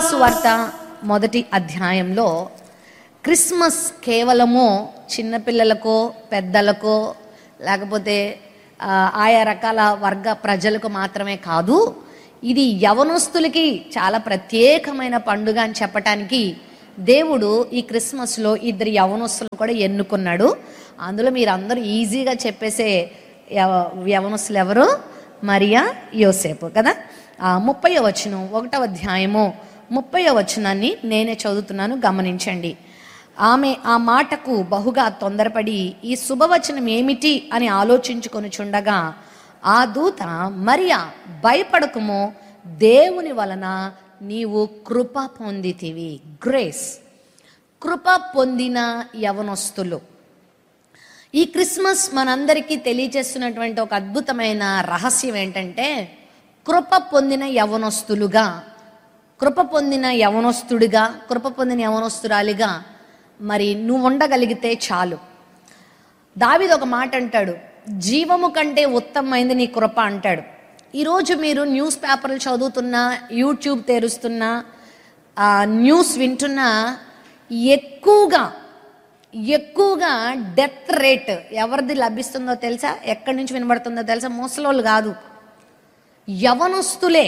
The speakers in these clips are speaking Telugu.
లూకాసు వార్త మొదటి అధ్యాయంలో క్రిస్మస్ కేవలము చిన్నపిల్లలకో పెద్దలకో లేకపోతే ఆ, ఆయా రకాల వర్గ ప్రజలకు మాత్రమే కాదు ఇది యవనస్తులకి చాలా ప్రత్యేకమైన పండుగ అని చెప్పటానికి దేవుడు ఈ క్రిస్మస్లో ఇద్దరు యవనస్తులను కూడా ఎన్నుకున్నాడు అందులో మీరు అందరూ ఈజీగా చెప్పేసే యవ- యవనస్తులు ఎవరు మరియా యోసేపు కదా ఆ ముప్పై వచనం ఒకటవ అధ్యాయము ముప్పై వచనాన్ని నేనే చదువుతున్నాను గమనించండి ఆమె ఆ మాటకు బహుగా తొందరపడి ఈ శుభవచనం ఏమిటి అని ఆలోచించుకొని చుండగా ఆ దూత మరియా భయపడకుము దేవుని వలన నీవు కృప పొందితివి గ్రేస్ కృప పొందిన యవనస్తులు ఈ క్రిస్మస్ మనందరికీ తెలియజేస్తున్నటువంటి ఒక అద్భుతమైన రహస్యం ఏంటంటే కృప పొందిన యవనస్తులుగా కృప పొందిన యవనస్తుడిగా కృప పొందిన యవనస్తురాలిగా మరి నువ్వు ఉండగలిగితే చాలు దావిది ఒక మాట అంటాడు జీవము కంటే ఉత్తమమైంది నీ కృప అంటాడు ఈరోజు మీరు న్యూస్ పేపర్లు చదువుతున్నా యూట్యూబ్ తెరుస్తున్నా ఆ, న్యూస్ వింటున్నా ఎక్కువగా ఎక్కువగా డెత్ రేట్ ఎవరిది లభిస్తుందో తెలుసా ఎక్కడి నుంచి వినబడుతుందో తెలుసా ముసలోళ్ళు కాదు యవనస్తులే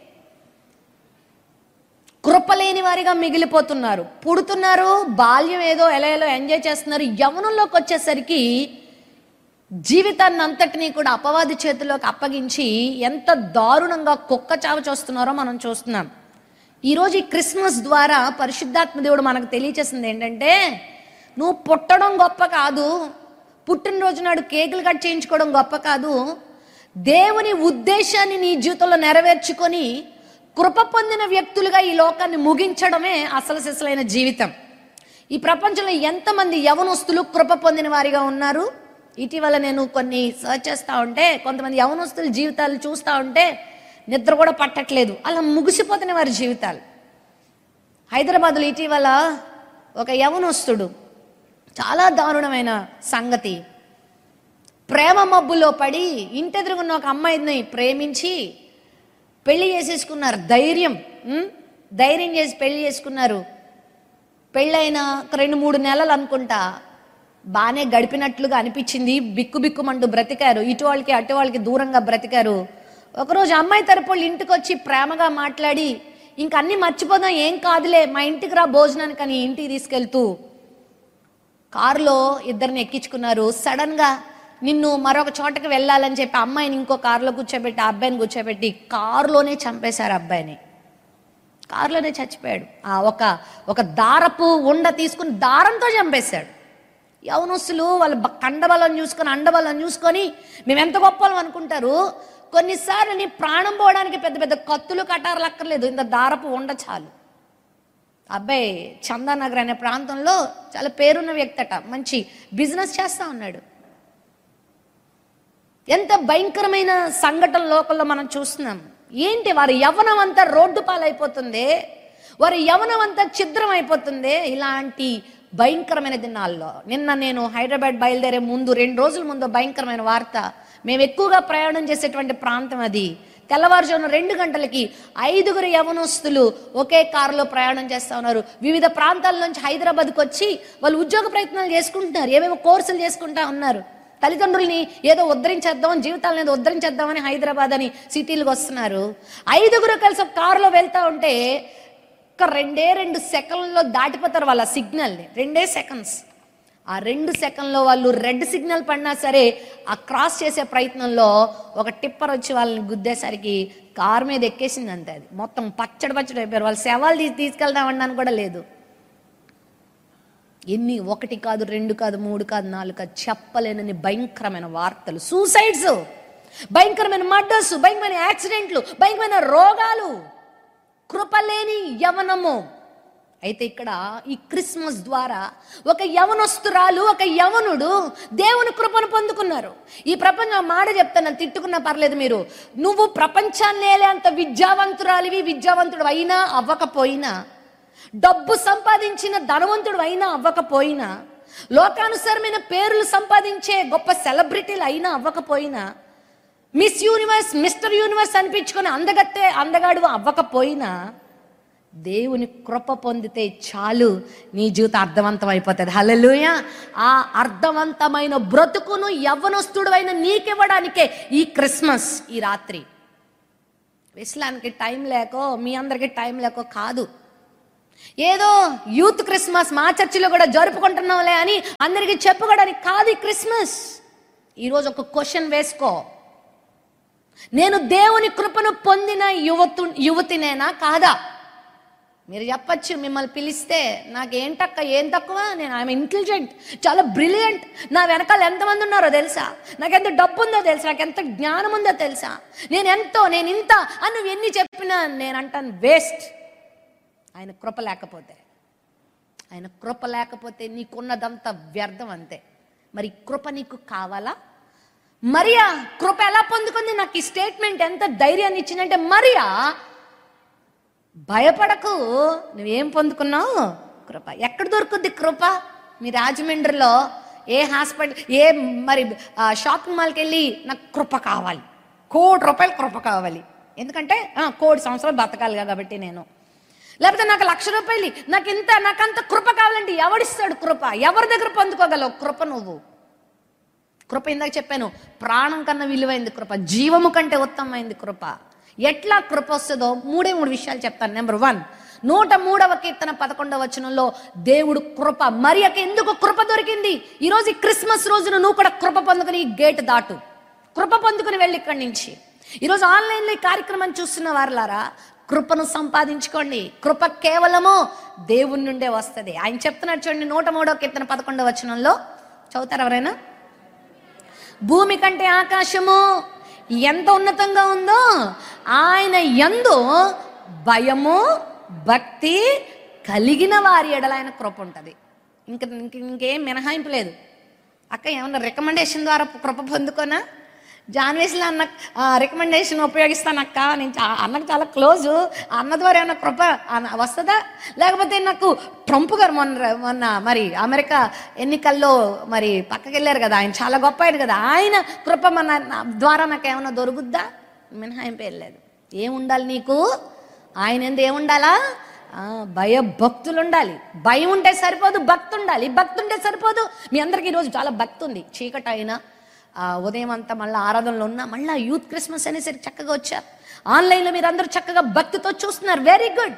కృపలేని వారిగా మిగిలిపోతున్నారు పుడుతున్నారు బాల్యం ఏదో ఎలా ఎలా ఎంజాయ్ చేస్తున్నారు యవనంలోకి వచ్చేసరికి జీవితాన్ని అంతటినీ కూడా అపవాది చేతిలోకి అప్పగించి ఎంత దారుణంగా కుక్క చావ చూస్తున్నారో మనం చూస్తున్నాం ఈరోజు ఈ క్రిస్మస్ ద్వారా పరిశుద్ధాత్మ దేవుడు మనకు తెలియచేసింది ఏంటంటే నువ్వు పుట్టడం గొప్ప కాదు పుట్టినరోజు నాడు కేకులు కట్ చేయించుకోవడం గొప్ప కాదు దేవుని ఉద్దేశాన్ని నీ జీవితంలో నెరవేర్చుకొని కృప పొందిన వ్యక్తులుగా ఈ లోకాన్ని ముగించడమే అసలు సిసలైన జీవితం ఈ ప్రపంచంలో ఎంతమంది యవనస్తులు కృప పొందిన వారిగా ఉన్నారు ఇటీవల నేను కొన్ని సర్చ్ చేస్తూ ఉంటే కొంతమంది యవనస్తుల జీవితాలు చూస్తూ ఉంటే నిద్ర కూడా పట్టట్లేదు అలా ముగిసిపోతున్న వారి జీవితాలు హైదరాబాద్లో ఇటీవల ఒక యవనస్తుడు చాలా దారుణమైన సంగతి ప్రేమ మబ్బులో పడి ఇంటెదురుగున్న ఒక అమ్మాయిని ప్రేమించి పెళ్లి చేసేసుకున్నారు ధైర్యం ఉం? ధైర్యం చేసి పెళ్లి చేసుకున్నారు పెళ్ళైన ఒక రెండు మూడు నెలలు అనుకుంటా బాగానే గడిపినట్లుగా అనిపించింది బిక్కు బిక్కుమంటూ బ్రతికారు ఇటు వాళ్ళకి అటు వాళ్ళకి దూరంగా బ్రతికారు ఒకరోజు అమ్మాయి తరపు వాళ్ళు ఇంటికి వచ్చి ప్రేమగా మాట్లాడి ఇంక అన్నీ మర్చిపోదాం ఏం కాదులే మా ఇంటికి రా భోజనానికి అని ఇంటికి తీసుకెళ్తూ కారులో ఇద్దరిని ఎక్కించుకున్నారు సడన్ గా నిన్ను మరొక చోటకి వెళ్ళాలని చెప్పి అమ్మాయిని ఇంకో కారులో కూర్చోబెట్టి ఆ అబ్బాయిని కూర్చోబెట్టి కారులోనే చంపేశారు అబ్బాయిని కారులోనే చచ్చిపోయాడు ఆ ఒక ఒక దారపు ఉండ తీసుకుని దారంతో చంపేశాడు యవనస్తులు వాళ్ళ బ- కండబలం చూసుకొని అండబలం చూసుకొని మేము ఎంత గొప్పలం అనుకుంటారు కొన్నిసార్లు నీ ప్రాణం పోవడానికి పెద్ద పెద్ద కత్తులు కటారులు అక్కర్లేదు ఇంత దారపు ఉండ చాలు అబ్బాయి చందానగర్ అనే ప్రాంతంలో చాలా పేరున్న వ్యక్తి అట మంచి బిజినెస్ చేస్తా ఉన్నాడు ఎంత భయంకరమైన సంఘటన లోకల్లో మనం చూస్తున్నాం ఏంటి వారి యవనం అంతా రోడ్డు పాలైపోతుంది వారి యవనం అంతా ఛిద్రం అయిపోతుంది ఇలాంటి భయంకరమైన దినాల్లో నిన్న నేను హైదరాబాద్ బయలుదేరే ముందు రెండు రోజుల ముందు భయంకరమైన వార్త మేము ఎక్కువగా ప్రయాణం చేసేటువంటి ప్రాంతం అది తెల్లవారుజామున రెండు గంటలకి ఐదుగురు యవనస్తులు ఒకే కారులో ప్రయాణం చేస్తా ఉన్నారు వివిధ ప్రాంతాల నుంచి హైదరాబాద్కి వచ్చి వాళ్ళు ఉద్యోగ ప్రయత్నాలు చేసుకుంటున్నారు ఏమేమో కోర్సులు చేసుకుంటా ఉన్నారు తల్లిదండ్రుల్ని ఏదో ఉద్ధరించేద్దాం జీవితాలను ఏదో ఉద్ధరించేద్దామని హైదరాబాద్ అని సిటీలకు వస్తున్నారు ఐదుగురు కలిసి ఒక కారులో వెళ్తా ఉంటే ఒక రెండే రెండు సెకండ్లో దాటిపోతారు వాళ్ళ సిగ్నల్ని రెండే సెకండ్స్ ఆ రెండు సెకండ్లో వాళ్ళు రెడ్ సిగ్నల్ పడినా సరే ఆ క్రాస్ చేసే ప్రయత్నంలో ఒక టిప్పర్ వచ్చి వాళ్ళని గుద్దేసరికి కారు మీద ఎక్కేసింది అంతే అది మొత్తం పచ్చడి పచ్చడి అయిపోయారు వాళ్ళు శవాలు తీసి తీసుకెళ్దామన్నాను కూడా లేదు ఎన్ని ఒకటి కాదు రెండు కాదు మూడు కాదు నాలుగు కాదు చెప్పలేనని భయంకరమైన వార్తలు సూసైడ్స్ భయంకరమైన మర్డర్స్ భయంకరమైన యాక్సిడెంట్లు భయంకరమైన రోగాలు కృపలేని యవనము అయితే ఇక్కడ ఈ క్రిస్మస్ ద్వారా ఒక యవనస్తురాలు ఒక యవనుడు దేవుని కృపను పొందుకున్నారు ఈ ప్రపంచం మాట చెప్తాను తిట్టుకున్నా పర్లేదు మీరు నువ్వు ప్రపంచాన్ని అంత విద్యావంతురాలివి విద్యావంతుడు అయినా అవ్వకపోయినా డబ్బు సంపాదించిన ధనవంతుడు అయినా అవ్వకపోయినా లోకానుసారమైన పేర్లు సంపాదించే గొప్ప సెలబ్రిటీలు అయినా అవ్వకపోయినా మిస్ యూనివర్స్ మిస్టర్ యూనివర్స్ అనిపించుకొని అందగట్టే అందగాడు అవ్వకపోయినా దేవుని కృప పొందితే చాలు నీ జీవితం అర్థవంతం అయిపోతుంది హల్లెలూయ ఆ అర్థవంతమైన బ్రతుకును యవ్వనస్తుడు అయిన నీకివ్వడానికే ఈ క్రిస్మస్ ఈ రాత్రి విశ్లానికి టైం లేకో మీ అందరికి టైం లేకో కాదు ఏదో యూత్ క్రిస్మస్ మా చర్చిలో కూడా జరుపుకుంటున్నాంలే అని అందరికీ చెప్పుకోవడానికి కాదు ఈ క్రిస్మస్ ఈరోజు ఒక క్వశ్చన్ వేసుకో నేను దేవుని కృపను పొందిన యువతు యువతినేనా కాదా మీరు చెప్పచ్చు మిమ్మల్ని పిలిస్తే నాకేంటక్క ఏం తక్కువ నేను ఆమె ఇంటెలిజెంట్ చాలా బ్రిలియంట్ నా వెనకాల ఎంతమంది ఉన్నారో తెలుసా నాకు ఎంత డబ్బు ఉందో తెలుసా నాకు ఎంత జ్ఞానం ఉందో తెలుసా నేను ఎంతో నేను ఇంత అని నువ్వు ఎన్ని చెప్పినా నేను అంటాను వేస్ట్ ఆయన కృప లేకపోతే ఆయన కృప లేకపోతే నీకున్నదంతా వ్యర్థం అంతే మరి కృప నీకు కావాలా మరియా కృప ఎలా పొందుకుంది నాకు ఈ స్టేట్మెంట్ ఎంత ధైర్యాన్ని ఇచ్చిందంటే మరియా భయపడకు నువ్వేం పొందుకున్నావు కృప ఎక్కడ దొరుకుద్ది కృప మీ రాజమండ్రిలో ఏ హాస్పిటల్ ఏ మరి ఆ, షాపింగ్ మాల్కి వెళ్ళి నాకు కృప కావాలి కోటి రూపాయలు కృప కావాలి ఎందుకంటే ఆ, కోటి సంవత్సరాలు బతకాలి కాబట్టి నేను లేకపోతే నాకు లక్ష రూపాయలు నాకు ఇంత నాకంత కృప కావాలంటే ఎవడిస్తాడు కృప ఎవరి దగ్గర పొందుకోగలవు కృప నువ్వు కృప ఇందాక చెప్పాను ప్రాణం కన్నా విలువైంది కృప జీవము కంటే ఉత్తమమైంది కృప ఎట్లా కృప వస్తుందో మూడే మూడు విషయాలు చెప్తాను నెంబర్ వన్ నూట మూడవ కీర్తన పదకొండవ వచనంలో దేవుడు కృప మరియకి ఎందుకు కృప దొరికింది ఈరోజు ఈ క్రిస్మస్ రోజున నువ్వు కూడా కృప పొందుకుని ఈ గేట్ దాటు కృప పొందుకుని వెళ్ళి ఇక్కడి నుంచి ఈరోజు ఆన్లైన్లో ఈ కార్యక్రమం చూస్తున్న వారులారా కృపను సంపాదించుకోండి కృప కేవలము దేవుని నుండే వస్తుంది ఆయన చెప్తున్నాడు చూడండి నూట మూడవ కీర్తన పదకొండవ వచనంలో చదువుతారు ఎవరైనా భూమి కంటే ఆకాశము ఎంత ఉన్నతంగా ఉందో ఆయన యందు భయము భక్తి కలిగిన వారి ఎడల ఆయన కృప ఉంటుంది ఇంక ఇంక ఇంకేం మినహాయింపు లేదు అక్క ఏమన్నా రికమెండేషన్ ద్వారా కృప పొందుకోనా జాన్వేస్లో అన్న రికమెండేషన్ ఉపయోగిస్తాను అక్క నేను చా- అన్నకు చాలా క్లోజు అన్న ద్వారా ఏమన్నా కృప అన్న- వస్తుందా లేకపోతే నాకు ట్రంప్ గారు మొన్న మొన్న మరి అమెరికా ఎన్నికల్లో మరి పక్కకి వెళ్ళారు కదా ఆయన చాలా గొప్ప ఆయన కదా ఆయన కృప మన నా ద్వారా నాకు ఏమైనా దొరుకుద్దా మినహాయింపు లేదు ఏముండాలి నీకు ఆయన ఎందు ఏముండాలా ఆ, భయ భక్తులు ఉండాలి భయం ఉంటే సరిపోదు భక్తి ఉండాలి భక్తి ఉంటే సరిపోదు మీ అందరికీ ఈరోజు చాలా భక్తి ఉంది చీకటి అయినా ఆ, ఉదయం అంతా మళ్ళీ ఆరాధనలో ఉన్నా మళ్ళీ యూత్ క్రిస్మస్ అనేసరికి చక్కగా వచ్చారు ఆన్లైన్లో మీరు అందరూ చక్కగా భక్తితో చూస్తున్నారు వెరీ గుడ్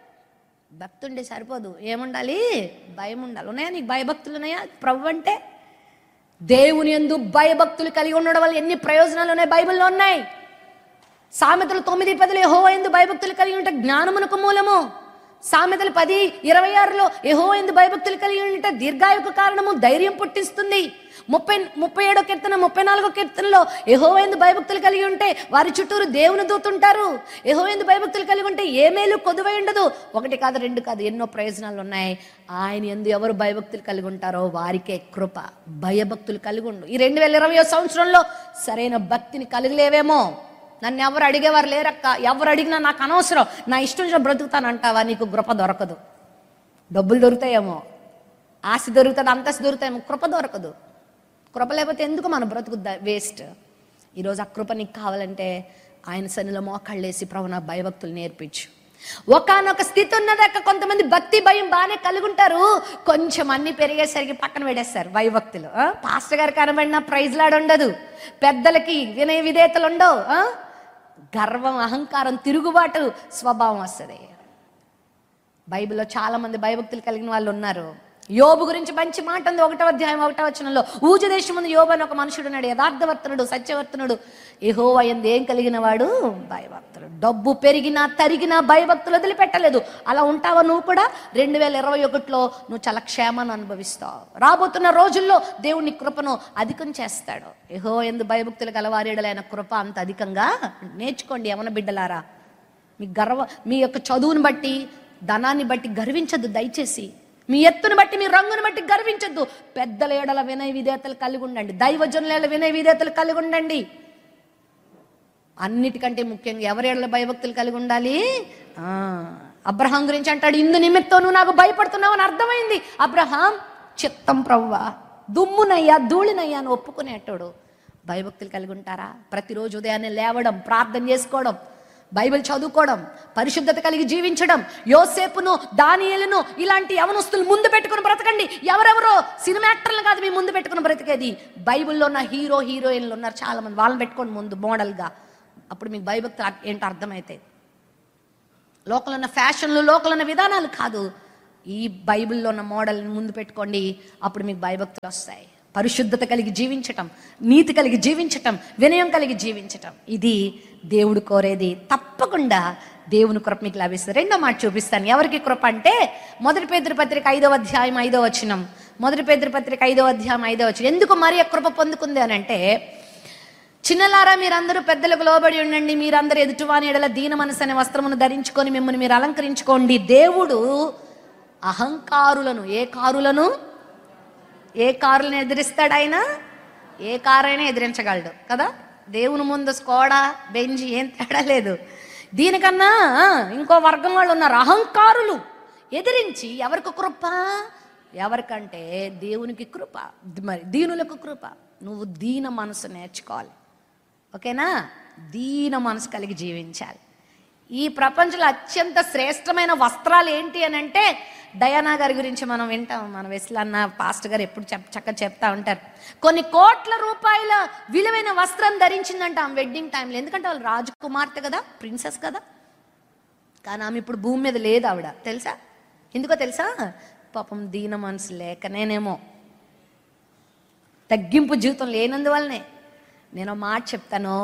భక్తి ఉంటే సరిపోదు ఏముండాలి భయం ఉండాలి ఉన్నాయా నీకు భయభక్తులు ఉన్నాయా ప్రభు అంటే దేవుని ఎందు భయభక్తులు కలిగి ఉండడం వల్ల ఎన్ని ప్రయోజనాలు ఉన్నాయి బైబిల్లో ఉన్నాయి సామెతలు తొమ్మిది పదిలో యహో ఎందు భయభక్తులు కలిగి ఉంటే జ్ఞానమునకు మూలము సామెతలు పది ఇరవై ఆరులో యహో ఎందు భయభక్తులు కలిగి ఉంటే దీర్ఘాయుకు కారణము ధైర్యం పుట్టిస్తుంది ముప్పై ముప్పై ఏడో కీర్తన ముప్పై నాలుగో కీర్తనలో యహో ఎందు భయభక్తులు కలిగి ఉంటే వారి చుట్టూరు దేవుని దూతుంటారు యహో ఎందు భయభక్తులు కలిగి ఉంటే ఏ మేలు కొదువై ఉండదు ఒకటి కాదు రెండు కాదు ఎన్నో ప్రయోజనాలు ఉన్నాయి ఆయన ఎందు ఎవరు భయభక్తులు కలిగి ఉంటారో వారికే కృప భయభక్తులు కలిగి ఉండు ఈ రెండు వేల ఇరవై సంవత్సరంలో సరైన భక్తిని కలిగలేవేమో నన్ను ఎవరు అడిగేవారు లేరక్క ఎవరు అడిగినా నాకు అనవసరం నా ఇష్టం వచ్చిన బ్రతుకుతానంటావా నీకు కృప దొరకదు డబ్బులు దొరుకుతాయేమో ఆస్తి దొరుకుతుంది అంతస్తు దొరుకుతాయేమో కృప దొరకదు కృప లేకపోతే ఎందుకు మన బ్రతుకు వేస్ట్ ఈరోజు ఆ కృప నీకు కావాలంటే ఆయన సన్నిలో మోకాళ్ళేసి ప్రభు నా భయభక్తులు నేర్పించు ఒకనొక స్థితి ఉన్నదాక కొంతమంది భక్తి భయం బాగానే కలిగి ఉంటారు కొంచెం అన్ని పెరిగేసరికి పక్కన పెట్టేస్తారు భయభక్తులు ఆ? పాస్టర్ గారు కనబడిన ప్రైజ్ లాడు ఉండదు పెద్దలకి వినయ విధేతలు ఉండవు ఆ? గర్వం అహంకారం తిరుగుబాటు స్వభావం వస్తుంది బైబిల్లో చాలా మంది భయభక్తులు కలిగిన వాళ్ళు ఉన్నారు యోబు గురించి మంచి మాట ఉంది ఒకటో అధ్యాయం ఒకటో వచనంలో ఊజు దేశం ముందు యోబు అని ఒక మనుషుడు ఉన్నాడు యథార్థవర్తనుడు సత్యవర్తనుడు ఏహో అయ్యింది ఏం కలిగిన వాడు భయభక్తులు డబ్బు పెరిగినా తరిగినా భయభక్తులు వదిలిపెట్టలేదు అలా ఉంటావా నువ్వు కూడా రెండు వేల ఇరవై ఒకటిలో నువ్వు చాలా క్షేమాన్ని అనుభవిస్తావు రాబోతున్న రోజుల్లో దేవుని కృపను అధికం చేస్తాడు ఏహో ఎందు భయభక్తులు గలవారేడలైన కృప అంత అధికంగా నేర్చుకోండి యమన బిడ్డలారా మీ గర్వ మీ యొక్క చదువుని బట్టి ధనాన్ని బట్టి గర్వించద్దు దయచేసి మీ ఎత్తుని బట్టి మీ రంగుని బట్టి గర్వించద్దు పెద్దల ఏడల వినయ విధేతలు కలిగి ఉండండి దైవజనుల ఏడల వినయ విధేతలు కలిగి ఉండండి అన్నిటికంటే ముఖ్యంగా ఎవరి ఏడల భయభక్తులు కలిగి ఉండాలి ఆ, అబ్రహాం గురించి అంటాడు ఇందు నిమిత్తం నువ్వు నాకు భయపడుతున్నావు అని అర్థమైంది అబ్రహాం చిత్తం ప్రవ్వా దుమ్మునయ్యా ధూళినయ్యా అని ఒప్పుకునేటోడు భయభక్తులు కలిగి ఉంటారా ప్రతిరోజు ఉదయాన్నే లేవడం ప్రార్థన చేసుకోవడం బైబిల్ చదువుకోవడం పరిశుద్ధత కలిగి జీవించడం యోసేపును దానియేలును ఇలాంటి యవనస్తులు ముందు పెట్టుకుని బ్రతకండి ఎవరెవరో సినిమా యాక్టర్లు కాదు మీ ముందు పెట్టుకుని బ్రతికేది బైబిల్లో ఉన్న హీరో హీరోయిన్లు ఉన్నారు చాలా మంది వాళ్ళని పెట్టుకోండి ముందు మోడల్గా అప్పుడు మీకు భయభక్తి ఏంటో అర్థమవుతాయి లోకంలో ఉన్న ఫ్యాషన్లు లోకంలో ఉన్న విధానాలు కాదు ఈ బైబిల్లో ఉన్న మోడల్ని ముందు పెట్టుకోండి అప్పుడు మీకు భయభక్తులు వస్తాయి పరిశుద్ధత కలిగి జీవించటం నీతి కలిగి జీవించటం వినయం కలిగి జీవించటం ఇది దేవుడు కోరేది తప్పకుండా దేవుని కృప మీకు లభిస్తుంది రెండో మాట చూపిస్తాను ఎవరికి కృప అంటే మొదటి పేదరి పత్రిక ఐదవ అధ్యాయం ఐదవ వచనం మొదటి పేదరి పత్రిక ఐదవ అధ్యాయం ఐదవ వచనం ఎందుకు మరి కృప పొందుకుంది అని అంటే చిన్నలారా మీరందరూ పెద్దలకు లోబడి ఉండండి మీరందరూ ఎదుటివాని ఎడల దీన మనసు అనే వస్త్రమును ధరించుకొని మిమ్మల్ని మీరు అలంకరించుకోండి దేవుడు అహంకారులను ఏ కారులను ఏ కారులను ఎదిరిస్తాడు ఆయన ఏ కారైనా ఎదిరించగలడు కదా దేవుని ముందు స్కోడా బెంజ్ ఏం తేడా లేదు దీనికన్నా ఆ, ఇంకో వర్గం వాళ్ళు ఉన్నారు అహంకారులు ఎదిరించి ఎవరికి కృప ఎవరికంటే దేవునికి కృప మరి దీనులకు కృప నువ్వు దీన మనసు నేర్చుకోవాలి ఓకేనా దీన మనసు కలిగి జీవించాలి ఈ ప్రపంచంలో అత్యంత శ్రేష్టమైన వస్త్రాలు ఏంటి అని అంటే డయానా గారి గురించి మనం వింటాం మన వెస్లన్న పాస్టర్ గారు ఎప్పుడు చెప్ చక్కగా చెప్తా ఉంటారు కొన్ని కోట్ల రూపాయల విలువైన వస్త్రం ధరించిందంట ఆమె వెడ్డింగ్ టైంలో ఎందుకంటే వాళ్ళు రాజకుమార్తె కదా ప్రిన్సెస్ కదా కానీ ఆమె ఇప్పుడు భూమి మీద లేదు ఆవిడ తెలుసా ఎందుకో తెలుసా పాపం దీన మనసు లేకనేనేమో తగ్గింపు జీవితం లేనందువల్లనే నేను ఒక మాట చెప్తాను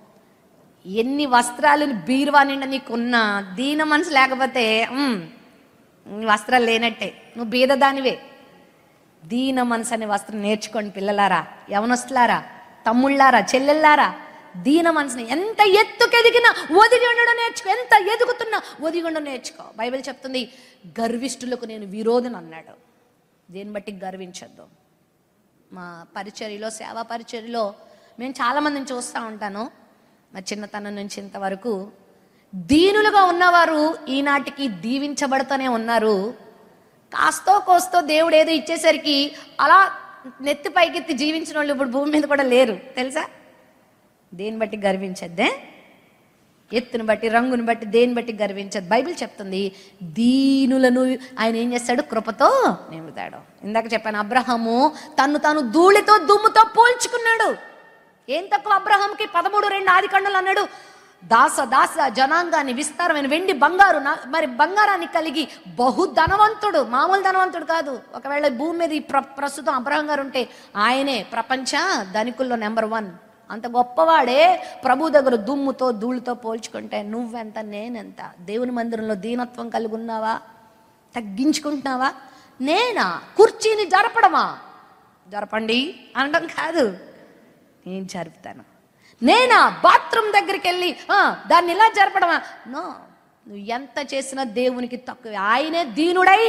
ఎన్ని వస్త్రాలు బీరువా నిండా నీకున్నా దీన మనసు లేకపోతే మ్, నీ వస్త్రాలు లేనట్టే నువ్వు బీదదానివే దీన మనసు అనే వస్త్రం నేర్చుకోండి పిల్లలారా యవనస్తులారా తమ్ముళ్ళారా చెల్లెళ్ళారా దీన మనసుని ఎంత ఎత్తుకెదిగినా ఒదిగి ఉండడం నేర్చుకో ఎంత ఎదుగుతున్నా ఒదిగి ఉండడం నేర్చుకో బైబిల్ చెప్తుంది గర్విష్ఠులకు నేను విరోధన అన్నాడు దేన్ని బట్టి గర్వించొద్దు మా పరిచర్యలో సేవా పరిచర్యలో మేము చాలామందిని చూస్తూ ఉంటాను మా చిన్నతనం నుంచి ఇంతవరకు దీనులుగా ఉన్నవారు ఈనాటికి దీవించబడుతూనే ఉన్నారు కాస్తో కోస్తో దేవుడు ఏదో ఇచ్చేసరికి అలా నెత్తి పైకెత్తి జీవించిన వాళ్ళు ఇప్పుడు భూమి మీద కూడా లేరు తెలుసా దేన్ని బట్టి గర్వించద్దే ఎత్తును బట్టి రంగును బట్టి దేని బట్టి గర్వించదు బైబిల్ చెప్తుంది దీనులను ఆయన ఏం చేస్తాడు కృపతో నింపుతాడు ఇందాక చెప్పాను అబ్రహము తను తాను ధూళితో దుమ్ముతో పోల్చుకున్నాడు ఏం తక్కువ అబ్రహాంకి పదమూడు రెండు ఆది కండలు అన్నాడు దాస దాస జనాంగాన్ని విస్తారమైన వెండి బంగారు నా- మరి బంగారాన్ని కలిగి బహు ధనవంతుడు మామూలు ధనవంతుడు కాదు ఒకవేళ భూమి మీద ఈ ప్ర ప్రస్తుతం అబ్రహం గారు ఉంటే ఆయనే ప్రపంచ ధనికుల్లో నెంబర్ వన్ అంత గొప్పవాడే ప్రభు దగ్గర దుమ్ముతో ధూళితో పోల్చుకుంటే నువ్వెంత నేనెంత దేవుని మందిరంలో దీనత్వం కలిగి ఉన్నావా తగ్గించుకుంటున్నావా నేనా కుర్చీని జరపడమా జరపండి అనడం కాదు నేను జరుపుతాను నేనా బాత్రూమ్ దగ్గరికి వెళ్ళి "ఆ, దాన్ని ఇలా జరపడమా నో నువ్వు ఎంత చేసినా దేవునికి తక్కువ ఆయనే దీనుడై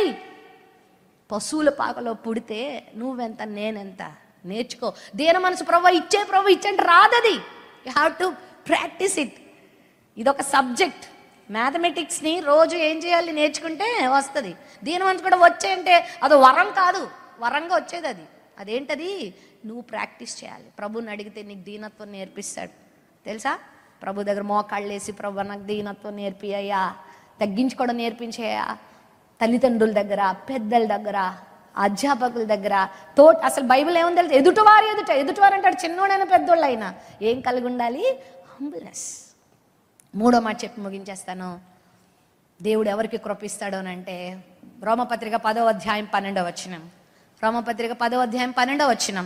పశువుల పాకలో పుడితే నువ్వెంత నేనెంత నేర్చుకో దేని మనసు ప్రభు ఇచ్చే ప్రభు ఇచ్చంటే రాదది you have to practise it ఇదొక సబ్జెక్ట్ మ్యాథమెటిక్స్ని రోజు ఏం చేయాలి నేర్చుకుంటే వస్తుంది దీని మనసు కూడా వచ్చే అంటే అది వరం కాదు వరంగా వచ్చేది అది అదేంటది నువ్వు ప్రాక్టీస్ చేయాలి ప్రభుని అడిగితే నీకు దీనత్వం నేర్పిస్తాడు తెలుసా ప్రభు దగ్గర మోకాళ్ళు వేసి ప్రభు నాకు దీనత్వం నేర్పియ్యా తగ్గించుకోవడం నేర్పించేయా తల్లిదండ్రుల దగ్గర పెద్దల దగ్గర అధ్యాపకుల దగ్గర తో అసలు బైబిల్ ఏముంది తెలుసు ఎదుటివారు ఎదుట ఎదుటివారు అంటాడు చిన్నోడైనా పెద్దోళ్ళు అయినా ఏం కలిగి ఉండాలి హంబుల్నెస్ మూడో మాట చెప్పి ముగించేస్తాను దేవుడు ఎవరికి కృపిస్తాడు అని అంటే రోమపత్రిక పదో అధ్యాయం పన్నెండవ వచనం రోమపత్రిక పదో అధ్యాయం పన్నెండవ వచనం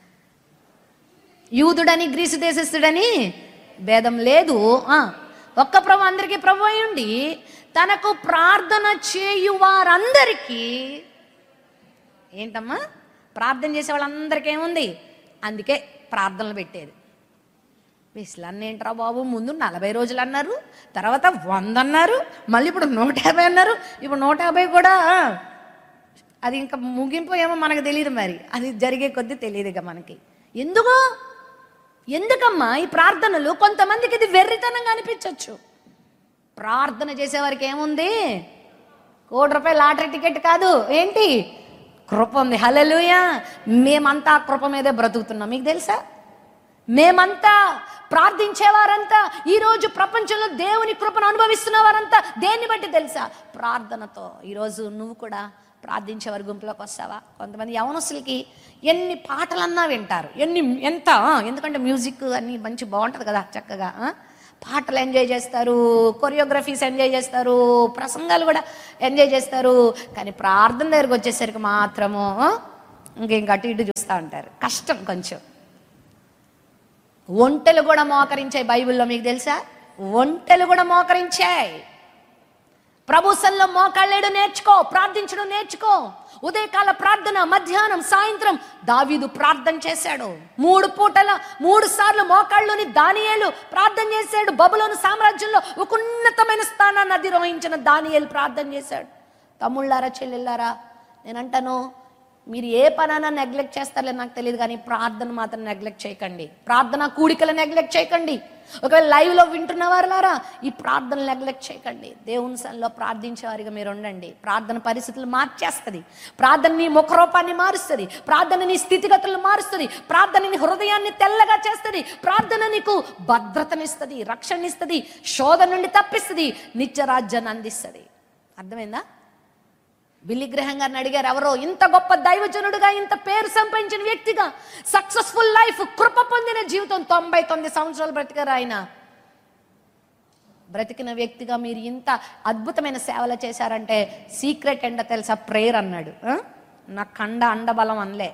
యూదుడని గ్రీసు దేశస్థుడని భేదం లేదు ఆ, ఒక్క ప్రభు అందరికీ ప్రభు అయ్యుండి తనకు ప్రార్థన చేయు వారందరికీ ఏంటమ్మా ప్రార్థన చేసే వాళ్ళందరికీ ఏముంది అందుకే ప్రార్థనలు పెట్టేది విసులన్న ఏంట్రా బాబు ముందు నలభై రోజులు అన్నారు తర్వాత వంద అన్నారు మళ్ళీ ఇప్పుడు నూట యాభై అన్నారు ఇప్పుడు నూట యాభై కూడా అది ఇంకా ముగింపు ఏమో మనకు తెలియదు మరి అది జరిగే కొద్దీ తెలియదు ఇక మనకి ఎందుకు ఎందుకమ్మా ఈ ప్రార్థనలు కొంతమందికి ఇది వెర్రితనంగా అనిపించవచ్చు ప్రార్థన చేసేవారికి ఏముంది కోటి రూపాయల లాటరీ టికెట్ కాదు ఏంటి కృప ఉంది హలలుయ మేమంతా ఆ కృప మీదే బ్రతుకుతున్నాం మీకు తెలుసా మేమంతా ప్రార్థించేవారంతా ఈరోజు ప్రపంచంలో దేవుని కృపను అనుభవిస్తున్న వారంతా దేన్ని బట్టి తెలుసా ప్రార్థనతో ఈరోజు నువ్వు కూడా ప్రార్థించే వారి గుంపులోకి వస్తావా కొంతమంది యవనస్తులకి ఎన్ని పాటలన్నా వింటారు ఎన్ని ఎంత ఆ, ఎందుకంటే మ్యూజిక్ అన్ని మంచి బాగుంటుంది కదా చక్కగా ఆ? పాటలు ఎంజాయ్ చేస్తారు కొరియోగ్రఫీస్ ఎంజాయ్ చేస్తారు ప్రసంగాలు కూడా ఎంజాయ్ చేస్తారు కానీ ప్రార్థన దగ్గరకు వచ్చేసరికి మాత్రము ఆ, ఇంకేం అటు ఇటు చూస్తూ ఉంటారు కష్టం కొంచెం ఒంటెలు కూడా మోకరించాయి బైబిల్లో మీకు తెలుసా ఒంటెలు కూడా మోకరించాయి ప్రభుసంలో మోకాళ్ళేడు నేర్చుకో ప్రార్థించడం నేర్చుకో ఉదయకాల ప్రార్థన మధ్యాహ్నం సాయంత్రం దావీదు ప్రార్థన చేశాడు మూడు పూటల మూడు సార్లు మోకాళ్ళలోని దానియేలు ప్రార్థన చేశాడు బబులోను సామ్రాజ్యంలో ఒక ఉన్నతమైన స్థానాన్ని అధిరోహించిన దానియేలు ప్రార్థన చేశాడు తమ్ముళ్ళారా చెల్లెళ్ళారా నేనంటాను మీరు ఏ పనైనా నెగ్లెక్ట్ చేస్తారో నాకు తెలియదు కానీ ప్రార్థన మాత్రం నెగ్లెక్ట్ చేయకండి ప్రార్థన కూడికలు నెగ్లెక్ట్ చేయకండి ఒకవేళ లైవ్లో వింటున్న వారులారా ఈ ప్రార్థన నెగ్లెక్ట్ చేయకండి దేవుని సన్నిలో ప్రార్థించేవారిగా మీరు ఉండండి ప్రార్థన పరిస్థితులు మార్చేస్తుంది ప్రార్థన నీ ముఖరూపాన్ని మారుస్తుంది ప్రార్థన నీ స్థితిగతులను మారుస్తుంది ప్రార్థన నీ హృదయాన్ని తెల్లగా చేస్తుంది ప్రార్థన నీకు భద్రతనిస్తుంది రక్షణనిస్తుంది శోధన నుండి తప్పిస్తుంది నిత్యరాజ్యాన్ని అందిస్తుంది అర్థమైందా బిల్లి గ్రహం గారిని అడిగారు ఎవరో ఇంత గొప్ప దైవజనుడుగా ఇంత పేరు సంపాదించిన వ్యక్తిగా సక్సెస్ఫుల్ లైఫ్ కృప పొందిన జీవితం తొంభై తొమ్మిది సంవత్సరాలు బ్రతికారు ఆయన బ్రతికిన వ్యక్తిగా మీరు ఇంత అద్భుతమైన సేవలు చేశారంటే సీక్రెట్ ఎండ తెలుసా ప్రేయర్ అన్నాడు ఆ? నా కండ అండబలం అనలే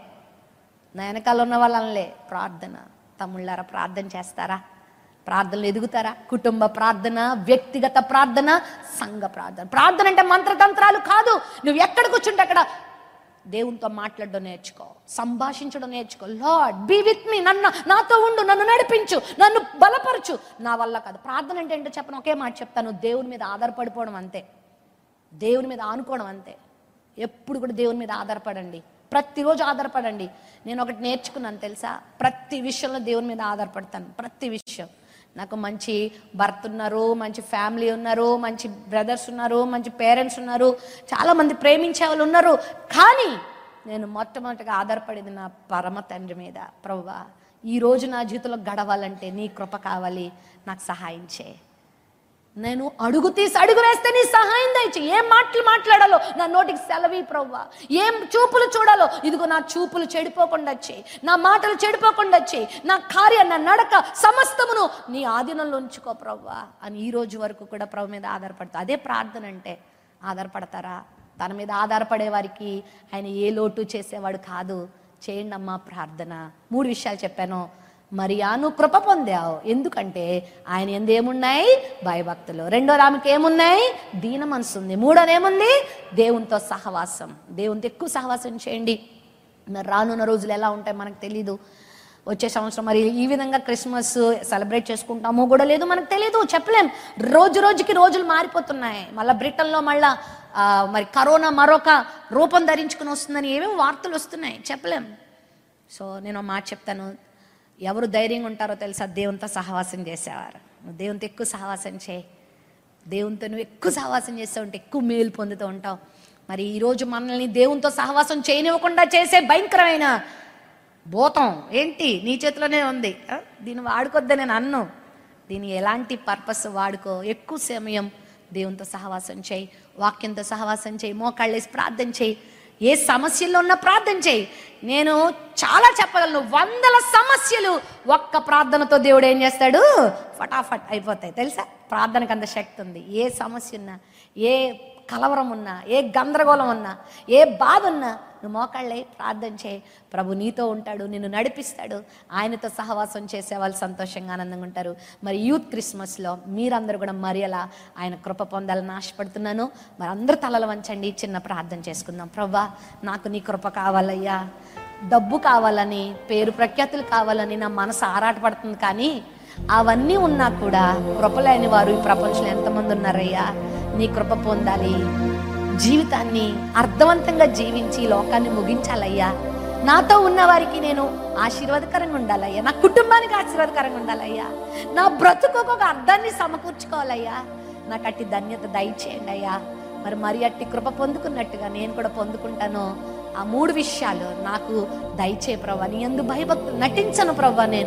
నా వెనకాల ఉన్న వాళ్ళు అనలే ప్రార్థన తమ్ముళ్ళారా ప్రార్థన చేస్తారా ప్రార్థనలు ఎదుగుతారా కుటుంబ ప్రార్థన వ్యక్తిగత ప్రార్థన సంఘ ప్రార్థన ప్రార్థన అంటే మంత్రతంత్రాలు కాదు నువ్వు ఎక్కడ కూర్చుంటే అక్కడ దేవునితో మాట్లాడడం నేర్చుకో సంభాషించడం నేర్చుకో లార్డ్ బీ విత్ మీ నన్ను నాతో ఉండు నన్ను నడిపించు నన్ను బలపరచు నా వల్ల కాదు ప్రార్థన అంటే ఏంటో చెప్పను ఒకే మాట చెప్తాను దేవుని మీద ఆధారపడిపోవడం అంతే దేవుని మీద ఆనుకోవడం అంతే ఎప్పుడు కూడా దేవుని మీద ఆధారపడండి ప్రతిరోజు ఆధారపడండి నేను ఒకటి నేర్చుకున్నాను తెలుసా ప్రతి విషయంలో దేవుని మీద ఆధారపడతాను ప్రతి విషయం నాకు మంచి భర్త ఉన్నారు మంచి ఫ్యామిలీ ఉన్నారు మంచి బ్రదర్స్ ఉన్నారు మంచి పేరెంట్స్ ఉన్నారు చాలామంది ప్రేమించే వాళ్ళు ఉన్నారు కానీ నేను మొట్టమొదటిగా ఆధారపడేది నా పరమ తండ్రి మీద ప్రభువా ఈ రోజు నా జీవితంలో గడవాలంటే నీ కృప కావాలి నాకు సహాయం చేయి నేను అడుగు తీసి అడుగు వేస్తే నీ సహాయం దయచి ఏం మాటలు మాట్లాడాలో నా నోటికి సెలవి ప్రవ్వా ఏం చూపులు చూడాలో ఇదిగో నా చూపులు చెడిపోకుండా వచ్చాయి నా మాటలు చెడిపోకుండా వచ్చాయి నా కార్య నా నడక సమస్తమును నీ ఆధీనంలో ఉంచుకో ప్రవ్వా అని ఈ రోజు వరకు కూడా ప్రభు మీద ఆధారపడతా అదే ప్రార్థన అంటే ఆధారపడతారా తన మీద ఆధారపడే వారికి ఆయన ఏ లోటు చేసేవాడు కాదు చేయండి అమ్మా ప్రార్థన మూడు విషయాలు చెప్పాను మరియాను కృప పొందావు ఎందుకంటే ఆయన ఎందు ఏమున్నాయి భయభక్తులు రెండోది ఆమెకి ఏమున్నాయి దీన మనసు ఉంది మూడోది ఏముంది దేవునితో సహవాసం దేవునితో ఎక్కువ సహవాసం చేయండి మరి రానున్న రోజులు ఎలా ఉంటాయి మనకు తెలీదు వచ్చే సంవత్సరం మరి ఈ విధంగా క్రిస్మస్ సెలబ్రేట్ చేసుకుంటామో కూడా లేదు మనకు తెలియదు చెప్పలేం రోజు రోజుకి రోజులు మారిపోతున్నాయి మళ్ళీ బ్రిటన్లో మళ్ళా ఆ, మరి కరోనా మరొక రూపం ధరించుకుని వస్తుందని ఏమేమి వార్తలు వస్తున్నాయి చెప్పలేం సో నేను ఒక మాట చెప్తాను ఎవరు ధైర్యంగా ఉంటారో తెలుసా దేవునితో సహవాసం చేసేవారు నువ్వు దేవునితో ఎక్కువ సహవాసం చేయి దేవునితో నువ్వు ఎక్కువ సహవాసం చేస్తూ ఉంటే ఎక్కువ మేలు పొందుతూ ఉంటావు మరి ఈరోజు మనల్ని దేవునితో సహవాసం చేయనివ్వకుండా చేసే భయంకరమైన భూతం ఏంటి నీ చేతిలోనే ఉంది ఆ? దీన్ని వాడుకొద్దని నేను అన్ను దీన్ని ఎలాంటి పర్పస్ వాడుకో ఎక్కువ సమయం దేవునితో సహవాసం చేయి వాక్యంతో సహవాసం చేయి మోకాళ్ళేసి ప్రార్థన చేయి ఏ సమస్యల్లో ఉన్నా ప్రార్థన చేయి నేను చాలా చెప్పగలను వందల సమస్యలు ఒక్క ప్రార్థనతో దేవుడు ఏం చేస్తాడు ఫటాఫట్ అయిపోతాయి తెలుసా ప్రార్థనకు అంత శక్తి ఉంది ఏ సమస్య ఉన్నా ఏ కలవరం ఉన్నా ఏ గందరగోళం ఉన్నా ఏ బాధ ఉన్నా నువ్వు మోకాళ్ళే ప్రార్థన చేయి ప్రభు నీతో ఉంటాడు నిన్ను నడిపిస్తాడు ఆయనతో సహవాసం చేసే వాళ్ళు సంతోషంగా ఆనందంగా ఉంటారు మరి యూత్ క్రిస్మస్లో మీరందరూ కూడా మరి అలా ఆయన కృప పొందాలని ఆశపడుతున్నాను మరి అందరూ తలలు వంచండి చిన్న ప్రార్థన చేసుకుందాం ప్రభా నాకు నీ కృప కావాలయ్యా డబ్బు కావాలని పేరు ప్రఖ్యాతులు కావాలని నా మనసు ఆరాటపడుతుంది కానీ అవన్నీ ఉన్నా కూడా కృపలేని వారు ఈ ప్రపంచంలో ఎంతమంది ఉన్నారయ్యా నీ కృప పొందాలి జీవితాన్ని అర్థవంతంగా జీవించి ఈ లోకాన్ని ముగించాలయ్యా నాతో ఉన్న వారికి నేను ఆశీర్వాదకరంగా ఉండాలయ్యా నా కుటుంబానికి ఆశీర్వాదకరంగా ఉండాలయ్యా నా బ్రతుకు ఒక అర్థాన్ని సమకూర్చుకోవాలయ్యా నాకు అట్టి ధన్యత దయచేయండి అయ్యా మరి మరి అట్టి కృప పొందుకున్నట్టుగా నేను కూడా పొందుకుంటాను ఆ మూడు విషయాలు నాకు దయచే ప్రభా నీ ఎందు భయభక్తులు నటించను ప్రభా నేను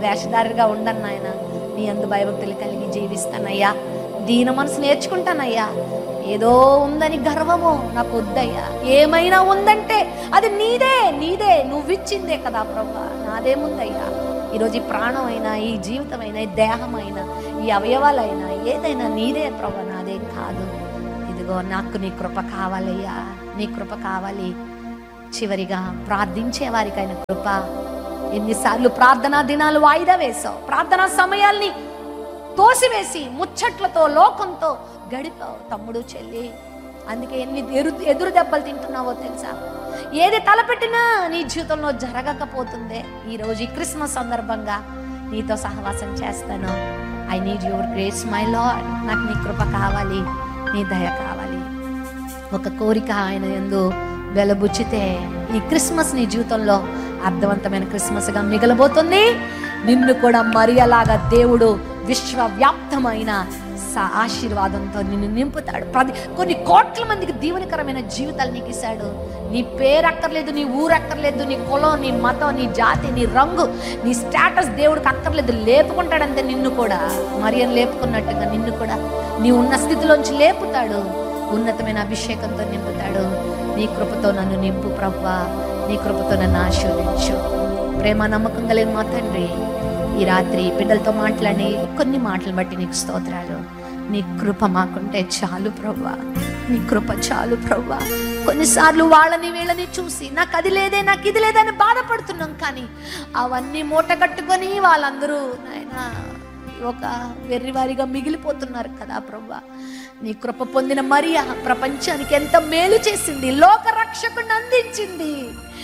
వేషధారిగా ఉండను నాయన నీ అందు భయభక్తులు కలిగి జీవిస్తానయ్యా దీన మనసు నేర్చుకుంటానయ్యా ఏదో ఉందని గర్వము నాకు వద్దయ్యా ఏమైనా ఉందంటే అది నీదే నీదే నువ్విచ్చిందే కదా ప్రభా నాదేముందయ్యా ఈరోజు ఈ ప్రాణం అయినా ఈ జీవితం అయినా ఈ దేహం అయినా ఈ అవయవాలైనా ఏదైనా నీదే ప్రభా నాదేం కాదు ఇదిగో నాకు నీ కృప కావాలయ్యా నీ కృప కావాలి చివరిగా ప్రార్థించే వారికైన కృప ఎన్నిసార్లు ప్రార్థనా దినాలు వాయిదా వేశావు ప్రార్థనా సమయాల్ని తోసివేసి ముచ్చట్లతో లోకంతో గడిపావు తమ్ముడు చెల్లి అందుకే ఎన్ని ఎరు ఎదురు దెబ్బలు తింటున్నావో తెలుసా ఏది తలపెట్టినా నీ జీవితంలో జరగకపోతుందే ఈరోజు ఈ క్రిస్మస్ సందర్భంగా నీతో సహవాసం చేస్తాను I need your grace my lord నాకు నీ కృప కావాలి నీ దయ కావాలి ఒక కోరిక ఆయన ఎందు వెలబుచ్చితే ఈ క్రిస్మస్ నీ జీవితంలో అర్థవంతమైన క్రిస్మస్గా మిగలబోతుంది నిన్ను కూడా మరి అలాగా దేవుడు విశ్వవ్యాప్తమైన స- ఆశీర్వాదంతో నిన్ను నింపుతాడు ప్రతి కొన్ని కోట్ల మందికి దీవెనకరమైన జీవితాలు నీకు ఇస్తాడు నీ పేరు అక్కర్లేదు నీ ఊరు అక్కర్లేదు నీ కులం నీ మతం నీ జాతి నీ రంగు నీ స్టేటస్ దేవుడికి అక్కర్లేదు లేపుకుంటాడంతే నిన్ను కూడా మరియం లేపుకున్నట్టుగా నిన్ను కూడా నీ ఉన్న స్థితిలోంచి లేపుతాడు ఉన్నతమైన అభిషేకంతో నింపుతాడు నీ కృపతో నన్ను నింపు ప్రవ్వా నీ కృపతో నన్ను ఆశీర్వదించు ప్రేమ నమ్మకం కలిగిన మా తండ్రి ఈ రాత్రి బిడ్డలతో మాట్లాడి కొన్ని మాటలు బట్టి నీకు స్తోత్రాలు నీ కృప మాకుంటే చాలు ప్రవ్వా నీ కృప చాలు ప్రవ్వా కొన్నిసార్లు వాళ్ళని వీళ్ళని చూసి నాకు అది లేదే నాకు ఇది లేదని బాధపడుతున్నాం కానీ అవన్నీ మూట కట్టుకొని వాళ్ళందరూ నాయనా ఒక వెర్రివారిగా మిగిలిపోతున్నారు కదా ప్రభా నీ కృప పొందిన మరియా ప్రపంచానికి ఎంత మేలు చేసింది లోక రక్షకుని అందించింది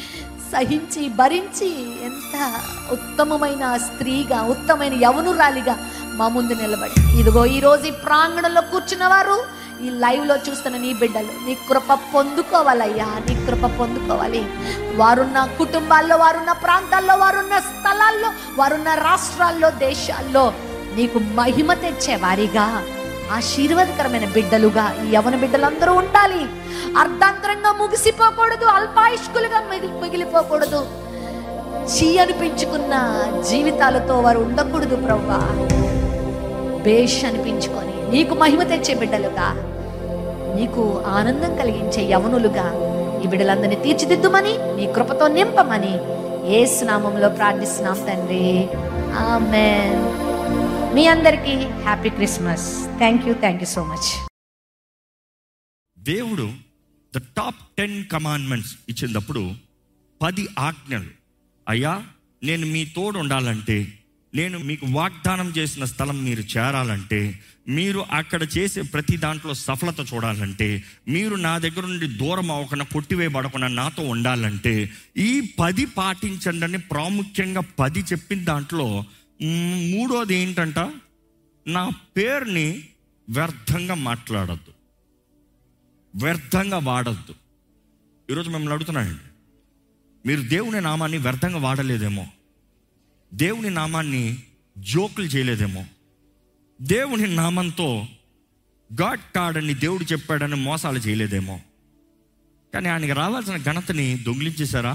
సహించి భరించి ఎంత ఉత్తమమైన స్త్రీగా ఉత్తమైన యవనురాలిగా మా ముందు నిలబడి ఇదిగో ఈ రోజు ఈ ప్రాంగణంలో కూర్చున్న వారు ఈ లైవ్ లో చూస్తున్న నీ బిడ్డలు నీ కృప పొందుకోవాలయ్యా నీ కృప పొందుకోవాలి వారున్న కుటుంబాల్లో వారున్న ప్రాంతాల్లో వారున్న స్థలాల్లో వారున్న రాష్ట్రాల్లో దేశాల్లో నీకు మహిమ తెచ్చే వారిగా ఆశీర్వాదకరమైన బిడ్డలుగా ఈ యవన బిడ్డలందరూ ఉండాలి అర్ధాంతరంగా ముగిసిపోకూడదు అల్పాయుష్కులుగా మిగిలి మిగిలిపోకూడదు చీ అనిపించుకున్న జీవితాలతో వారు ఉండకూడదు ప్రవ్వా బేష్ అనిపించుకొని నీకు మహిమ తెచ్చే బిడ్డలుగా నీకు ఆనందం కలిగించే యవనులుగా ఈ బిడ్డలందరినీ తీర్చిదిద్దుమని నీ కృపతో నింపమని ఏ స్నామంలో ప్రార్థిస్తున్నాం తండ్రి ఆమెన్ మీ అందరికీ happy Christmas thank you thank you so much దేవుడు ద టాప్ టెన్ కమాండ్మెంట్స్ ఇచ్చినప్పుడు పది ఆజ్ఞలు అయ్యా నేను మీ తోడు ఉండాలంటే నేను మీకు వాగ్దానం చేసిన స్థలం మీరు చేరాలంటే మీరు అక్కడ చేసే ప్రతి దాంట్లో సఫలత చూడాలంటే మీరు నా దగ్గర నుండి దూరం అవ్వకుండా కొట్టివేయబడకుండా నాతో ఉండాలంటే ఈ పది పాటించండి అని ప్రాముఖ్యంగా పది చెప్పిన దాంట్లో మ్, మూడోది ఏంటంట నా పేరుని వ్యర్థంగా మాట్లాడద్దు వ్యర్థంగా వాడద్దు ఈరోజు మిమ్మల్ని అడుగుతున్నానండి మీరు దేవుని నామాన్ని వ్యర్థంగా వాడలేదేమో దేవుని నామాన్ని జోకులు చేయలేదేమో దేవుని నామంతో గాడ్ కాడని దేవుడు చెప్పాడని మోసాలు చేయలేదేమో కానీ ఆయనకి రావాల్సిన ఘనతని దొంగిలించేశారా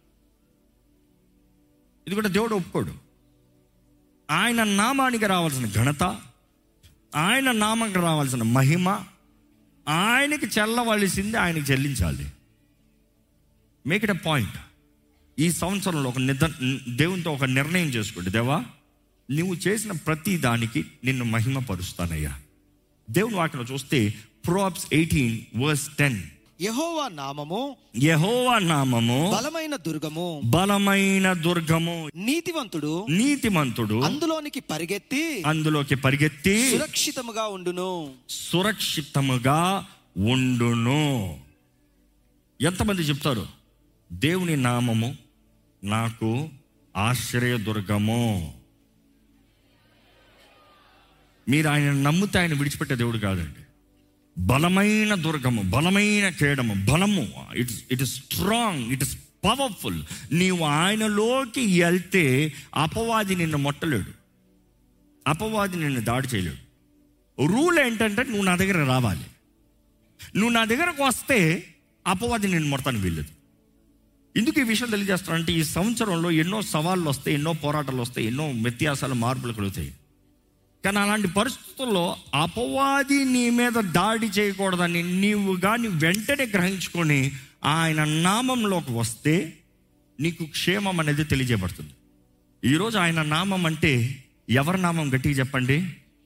ఇది కూడా దేవుడు ఒప్పుకోడు ఆయన నామానికి రావాల్సిన ఘనత ఆయన నామానికి రావాల్సిన మహిమ ఆయనకి చెల్లవలసింది ఆయనకి చెల్లించాలి మేక్ ఇట్ అ పాయింట్ ఈ సంవత్సరంలో ఒక నిద దేవునితో ఒక నిర్ణయం చేసుకోండి దేవా నువ్వు చేసిన ప్రతి దానికి నిన్ను మహిమపరుస్తానయ్యా దేవుని వాటిలో చూస్తే ప్రోప్స్ ఎయిటీన్ వర్స్ టెన్ యెహోవా నామము యహోవా నామము బలమైన దుర్గము బలమైన దుర్గము నీతివంతుడు నీతిమంతుడు అందులోనికి పరిగెత్తి అందులోకి పరిగెత్తి సురక్షితముగా ఉండును సురక్షితముగా ఉండును ఎంతమంది చెప్తారు దేవుని నామము నాకు ఆశ్రయదుర్గము మీరు ఆయన నమ్మితే ఆయన విడిచిపెట్టే దేవుడు కాదండి బలమైన దుర్గము బలమైన కేడము బలము it's it is strong it is powerful నీవు ఆయనలోకి వెళ్తే అపవాది నిన్ను మొట్టలేడు అపవాది నిన్ను దాడి చేయలేడు రూల్ ఏంటంటే నువ్వు నా దగ్గర రావాలి నువ్వు నా దగ్గరకు వస్తే అపవాది నేను మొడతాను వీల్లేదు ఎందుకు ఈ విషయం తెలియజేస్తానంటే ఈ సంవత్సరంలో ఎన్నో సవాళ్ళు వస్తాయి ఎన్నో పోరాటాలు వస్తాయి ఎన్నో వ్యత్యాసాలు మార్పులు కలుగుతాయి కానీ అలాంటి పరిస్థితుల్లో అపవాది నీ మీద దాడి చేయకూడదని నీవు కానీ వెంటనే గ్రహించుకొని ఆయన నామంలోకి వస్తే నీకు క్షేమం అనేది తెలియజేయబడుతుంది ఈరోజు ఆయన నామం అంటే ఎవరి నామం గట్టిగా చెప్పండి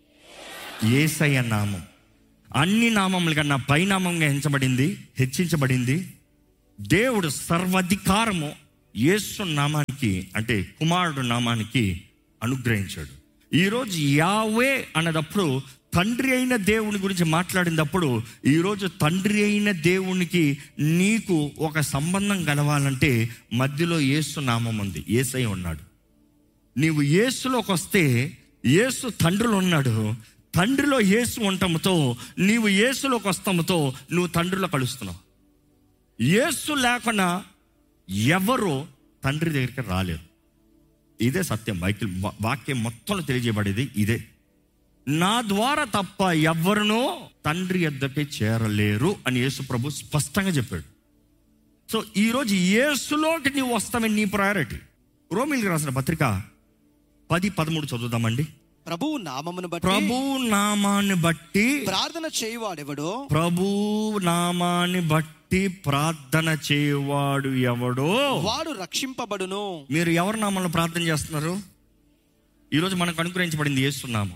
ఏసయ్య నామం అన్ని నామముల కన్నా పైనామంగా హెచ్చబడింది హెచ్చించబడింది దేవుడు సర్వాధికారము యేసు నామానికి అంటే కుమారుడు నామానికి అనుగ్రహించాడు ఈరోజు యావే అన్నదప్పుడు తండ్రి అయిన దేవుని గురించి మాట్లాడినప్పుడు ఈరోజు తండ్రి అయిన దేవునికి నీకు ఒక సంబంధం కలవాలంటే మధ్యలో యేసు నామం ఉంది ఏసై ఉన్నాడు నీవు యేసులోకి వస్తే యేసు తండ్రిలో ఉన్నాడు తండ్రిలో యేసు ఉండటంతో నీవు యేసులోకి వస్తాముతో నువ్వు తండ్రిలో కలుస్తున్నావు యేసు లేకుండా ఎవరు తండ్రి దగ్గరికి రాలేరు ఇదే సత్యం బైకిల్ వాక్యం మొత్తంలో తెలియజేయబడేది ఇదే నా ద్వారా తప్ప ఎవరినో తండ్రి యొద్దకే చేరలేరు అని యేసు ప్రభు స్పష్టంగా చెప్పాడు సో ఈరోజు యేసులోకి నీవు వస్తామని నీ ప్రయారిటీ రోమిల్కి రాసిన పత్రిక పది పదమూడు చదువుదామండి ప్రభువు నామమును బట్టి ప్రభు నామాన్ని బట్టి ప్రార్థన చేయువాడెవడో ప్రభు నామాన్ని బట్టి ప్రార్థన చేయవాడు ఎవడో వాడు రక్షింపబడును మీరు ఎవరి నామంలో ప్రార్థన చేస్తున్నారు ఈరోజు మనకు అనుగ్రహించబడింది ఏసునామం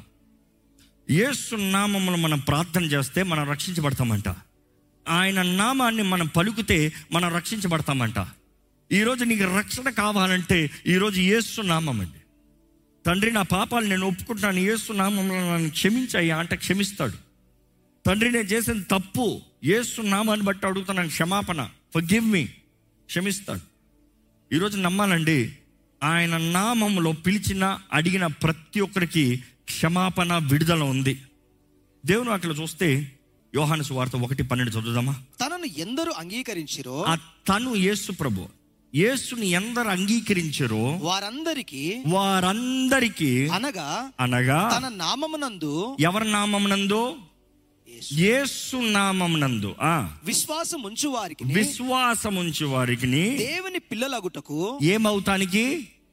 ఏసునామంలో మనం ప్రార్థన చేస్తే మనం రక్షించబడతామంట ఆయన నామాన్ని మనం పలుకుతే మనం రక్షించబడతామంట ఈరోజు నీకు రక్షణ కావాలంటే ఈరోజు ఏసు నామం అండి తండ్రి నా పాపాలు నేను ఒప్పుకుంటున్నాను ఏసు నామంలో నన్ను క్షమించాయా అంటే క్షమిస్తాడు తండ్రి నేను చేసిన తప్పు ఏసు నామాన్ని బట్టి అడుగుతున్నాను క్షమాపణ ఫర్ మీ క్షమిస్తాడు ఈరోజు నమ్మాలండి ఆయన నామంలో పిలిచిన అడిగిన ప్రతి ఒక్కరికి క్షమాపణ విడుదల ఉంది దేవుని అక్కడ చూస్తే యోహాను సువార్త ఒకటి పన్నెండు చదువుదామా తనను ఎందరు అంగీకరించిరో ఆ తను యేసు ప్రభు యేసుని ఎందరు అంగీకరించారో వారందరికీ వారందరికీ అనగా అనగా తన నామమునందు ఎవరి నామమునందు యేసు యేసు నామమునందు ఆ విశ్వాసం ఉంచు వారికి విశ్వాసముంచు వారికి దేవుని పిల్లలగుటకు ఏమవుతానికి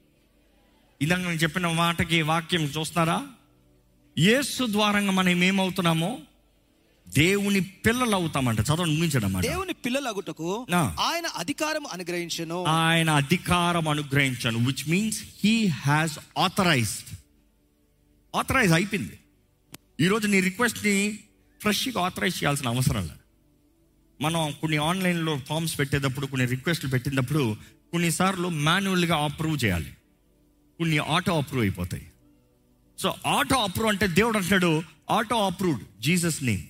ఇందాక నేను చెప్పిన మాటకి వాక్యం చూస్తున్నారా యేసు ద్వారంగా మనం ఏమవుతున్నామో దేవుని పిల్లలు అవుతామంట చదవండి ముగించడం దేవుని పిల్లలగుటకు ఆ. ఆయన అధికారం అనుగ్రహించను ఆయన అధికారం అనుగ్రహించాను which means he has authorised authorise అయిపోయింది ఈరోజు నీ రిక్వెస్ట్ని ఫ్రెష్గా ఆథరైజ్ చేయాల్సిన అవసరం లేదు మనం కొన్ని ఆన్లైన్లో ఫామ్స్ పెట్టేటప్పుడు కొన్ని రిక్వెస్ట్లు పెట్టినప్పుడు కొన్నిసార్లు మాన్యువల్గా అప్రూవ్ చేయాలి కొన్ని ఆటో అప్రూవ్ అయిపోతాయి సో ఆటో అప్రూవ్ అంటే దేవుడు అంటాడు ఆటో అప్రూవ్డ్ జీసస్ నేమ్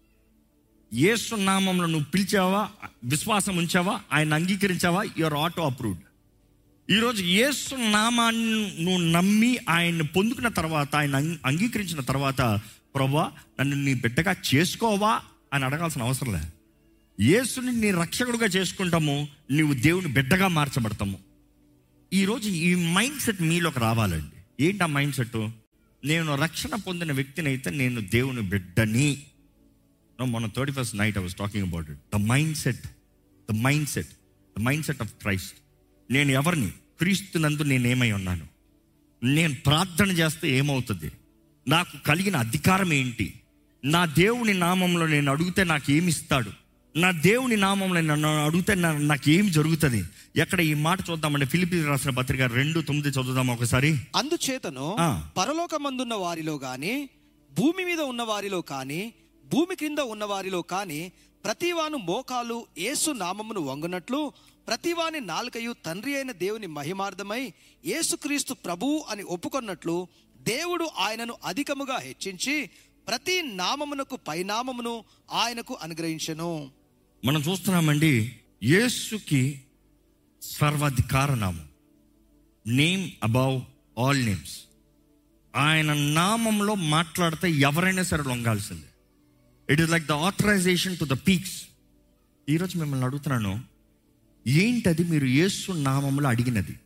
యేసు నామంలో నువ్వు పిలిచావా విశ్వాసం ఉంచావా ఆయన అంగీకరించావా యువర్ ఆటో అప్రూవ్డ్ ఈరోజు యేసు నామాన్ని నువ్వు నమ్మి ఆయన్ని పొందుకున్న తర్వాత ఆయన అంగీ- అంగీకరించిన తర్వాత ప్రభా నన్ను నీ బిడ్డగా చేసుకోవా అని అడగాల్సిన అవసరం లేదు యేసుని నీ రక్షకుడుగా చేసుకుంటాము నీవు దేవుని బిడ్డగా మార్చబడతాము ఈరోజు ఈ మైండ్ సెట్ మీలోకి రావాలండి ఏంటి ఆ మైండ్ సెట్ నేను రక్షణ పొందిన వ్యక్తిని అయితే నేను దేవుని బిడ్డని No, మొన్న thirty first night I was talking about it the mind set the mind set the mind set of Christ నేను ఎవరిని క్రీస్తునందు నేనేమై ఉన్నాను నేను ప్రార్థన చేస్తే ఏమవుతుంది నాకు కలిగిన అధికారం ఏంటి నా దేవుని నామంలో నేను అడిగితే నాకు ఏమి ఇస్తాడు నా దేవుని నామంలో నన్ను అడిగితే నా- నాకు ఏం జరుగుతుంది ఎక్కడ ఈ మాట చూద్దామంటే ఫిలిపి రాసిన పత్రిక రెండు తొమ్మిది చదువుదాం ఒకసారి అందుచేతను ఆ. పరలోకమందున్న వారిలో గాని భూమి మీద ఉన్న వారిలో కాని భూమి క్రింద ఉన్న వారిలో కాని ప్రతివాను మోకాలు యేసు నామమును వంగునట్లు ప్రతివాని నాలుకయు తండ్రి అయిన దేవుని మహిమార్థమై యేసుక్రీస్తు ప్రభువు అని ఒప్పుకొన్నట్లు దేవుడు ఆయనను అధికముగా హెచ్చించి ప్రతి నామమునకు పైనామమును ఆయనకు అనుగ్రహించెను మనం చూస్తున్నామండి యేసుకి సర్వాధికార నామం నేమ్ అబౌవ్ ఆల్ నేమ్స్ ఆయన నామంలో మాట్లాడితే ఎవరైనా సరే లొంగాల్సిందే it is like the authorisation to the peaks ఈరోజు మిమ్మల్ని అడుగుతున్నాను ఏంటది మీరు యేసు నామంలో అడిగినది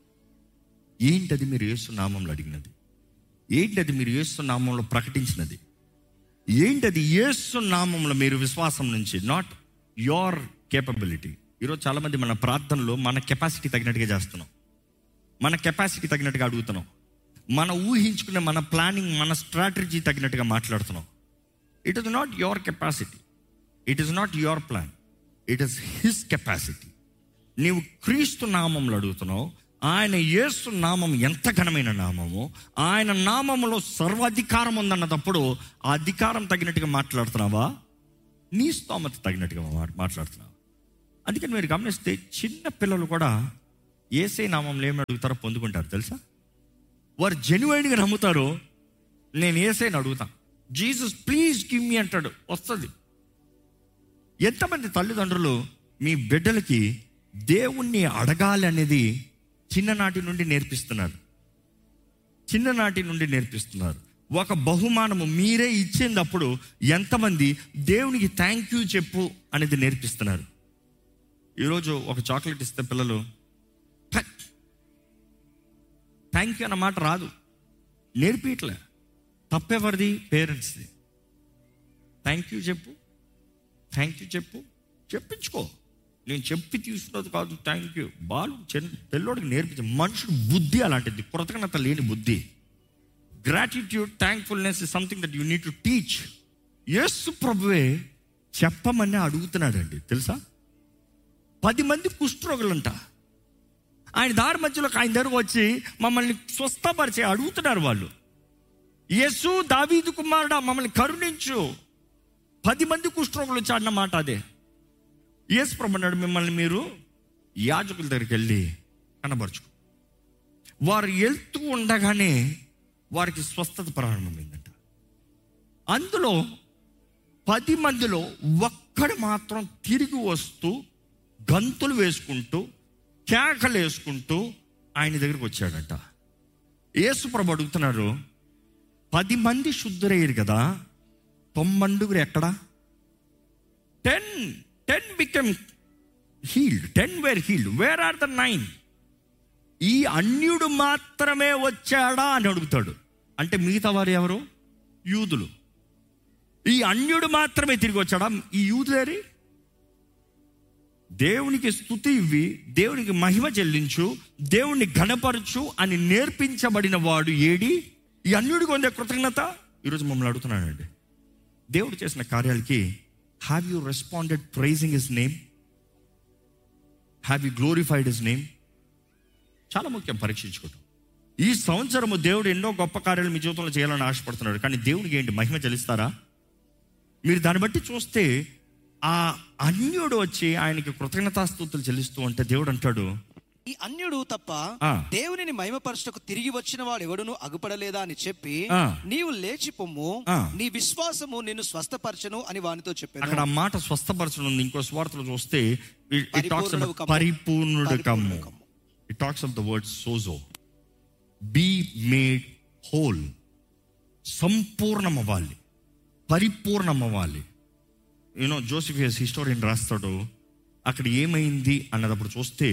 ఏంటది మీరు యేసు నామంలో అడిగినది ఏంటది మీరు యేసు నామంలో ప్రకటించినది ఏంటది యేసు నామంలో మీరు విశ్వాసం నుంచి నాట్ యోర్ కేపబిలిటీ ఈరోజు చాలామంది మన ప్రార్థనలో మన కెపాసిటీ తగినట్టుగా చేస్తున్నాం మన కెపాసిటీ తగినట్టుగా అడుగుతున్నాం మన ఊహించుకునే మన ప్లానింగ్ మన స్ట్రాటజీ తగినట్టుగా మాట్లాడుతున్నాం it is not your capacity it is not your plan it is his capacity నీవు క్రీస్తు నామంలో అడుగుతున్నావు ఆయన యేసు నామం ఎంత ఘనమైన నామము ఆయన నామములో సర్వాధికారం ఉందన్నప్పుడు ఆ అధికారం తగినట్టుగా మాట్లాడుతున్నావా నీ స్తోమత తగినట్టుగా మా- మాట్లాడుతున్నావా అందుకని మీరు గమనిస్తే చిన్న పిల్లలు కూడా ఏసై నామంలో ఏమి అడుగుతారో పొందుకుంటారు తెలుసా వారు జెన్యున్గా నమ్ముతారు నేను ఏసైని అడుగుతా జీసస్ ప్లీజ్ గివ్ మీ అంటాడు వస్తుంది ఎంతమంది తల్లిదండ్రులు మీ బిడ్డలకి దేవుణ్ణి అడగాలి అనేది చిన్ననాటి నుండి నేర్పిస్తున్నారు చిన్ననాటి నుండి నేర్పిస్తున్నారు ఒక బహుమానము మీరే ఇచ్చేటప్పుడు ఎంతమంది దేవునికి థ్యాంక్ యూ చెప్పు అనేది నేర్పిస్తున్నారు ఈరోజు ఒక చాక్లెట్ ఇస్తే పిల్లలు థ్యాంక్ యూ అన్న మాట రాదు నేర్పియట్లే తప్పెవరిది పేరెంట్స్ది థ్యాంక్ యూ చెప్పు థ్యాంక్ యూ చెప్పు చెప్పించుకో నేను చెప్పి తీసుకున్నది కాదు థ్యాంక్ యూ బాలు చిన్న పిల్లోడికి నేర్పించే మనుషుడు బుద్ధి అలాంటిది కృతజ్ఞత లేని బుద్ధి gratitude thankfulness is something that you need to teach యేసు ప్రభువే చెప్పమని అడుగుతున్నాడండి తెలుసా పది మంది కుష్ఠరోగులంట ఆయన దారి మధ్యలోకి ఆయన దగ్గరకు వచ్చి మమ్మల్ని స్వస్థపరిచే అడుగుతున్నారు వాళ్ళు యేసు దావీదు కుమారుడా మమ్మల్ని కరుణించు పది మంది కుష్ఠరోగులు వచ్చి అన్న మాట అదే యేసు ప్రభు అన్నాడు మిమ్మల్ని మీరు యాజకుల దగ్గరికి వెళ్ళి కనబరుచుకో వారు వెళ్తూ ఉండగానే వారికి స్వస్థత ప్రారంభమైందంట అందులో పది మందిలో ఒక్కడు మాత్రం తిరిగి వస్తూ గంతులు వేసుకుంటూ కేకలు వేసుకుంటూ ఆయన దగ్గరికి వచ్చాడంట యేసు ప్రభు అడుగుతున్నారు పది మంది శుద్ధురయ్యారు కదా తొమ్మండుగురు ఎక్కడా ten ten become healed ten were healed where are the nine ఈ అన్యుడు మాత్రమే వచ్చాడా అని అడుగుతాడు అంటే మిగతా వారు ఎవరు యూదులు ఈ అన్యుడు మాత్రమే తిరిగి వచ్చాడా ఈ యూదులేరి దేవునికి స్థుతి ఇవ్వి దేవునికి మహిమ చెల్లించు దేవుణ్ణి ఘనపరచు అని నేర్పించబడిన వాడు ఏడి ఈ అన్యుడికి ఉండే కృతజ్ఞత ఈరోజు మమ్మల్ని అడుగుతున్నానండి దేవుడు చేసిన కార్యాలకి have you responded praising his name have you glorified his name చాలా ముఖ్యం పరీక్షించుకోవటం ఈ సంవత్సరము దేవుడు ఎన్నో గొప్ప కార్యాలు మీ జీవితంలో చేయాలని ఆశపడుతున్నాడు కానీ దేవుడికి ఏంటి మహిమ చెల్లిస్తారా మీరు దాన్ని బట్టి చూస్తే ఆ అన్యుడు వచ్చి ఆయనకి కృతజ్ఞతాస్తుతులు చెల్లిస్తూ ఉంటే దేవుడు అంటాడు ఈ అన్యుడు తప్ప ఆ. దేవునిని మహిమపరచుటకు తిరిగి వచ్చిన వాడు ఎవడును అగుపడలేదా అని చెప్పి ఆ. నీవు లేచి పొమ్ము ఆ. నీ విశ్వాసము నిన్ను స్వస్థపరచను అని వానితో చెప్పాను అక్కడ ఆ మాట స్వస్థపరచడం ఉంది ఇంకో స్వార్థలో చూస్తే ఇట్ టాక్స్ పరిపూర్ణుడు కమ్ము. పరిపూర్ణుడు కమ్ము పరిపూర్ణుడు కమ్ము. It talks of the word sozo be made whole సంపూర్ణం అవ్వాలి పరిపూర్ణం అవ్వాలి యూనో జోసిఫియస్ హిస్టోరియన్ రాస్తాడు అక్కడ ఏమైంది అన్నదప్పుడు చూస్తే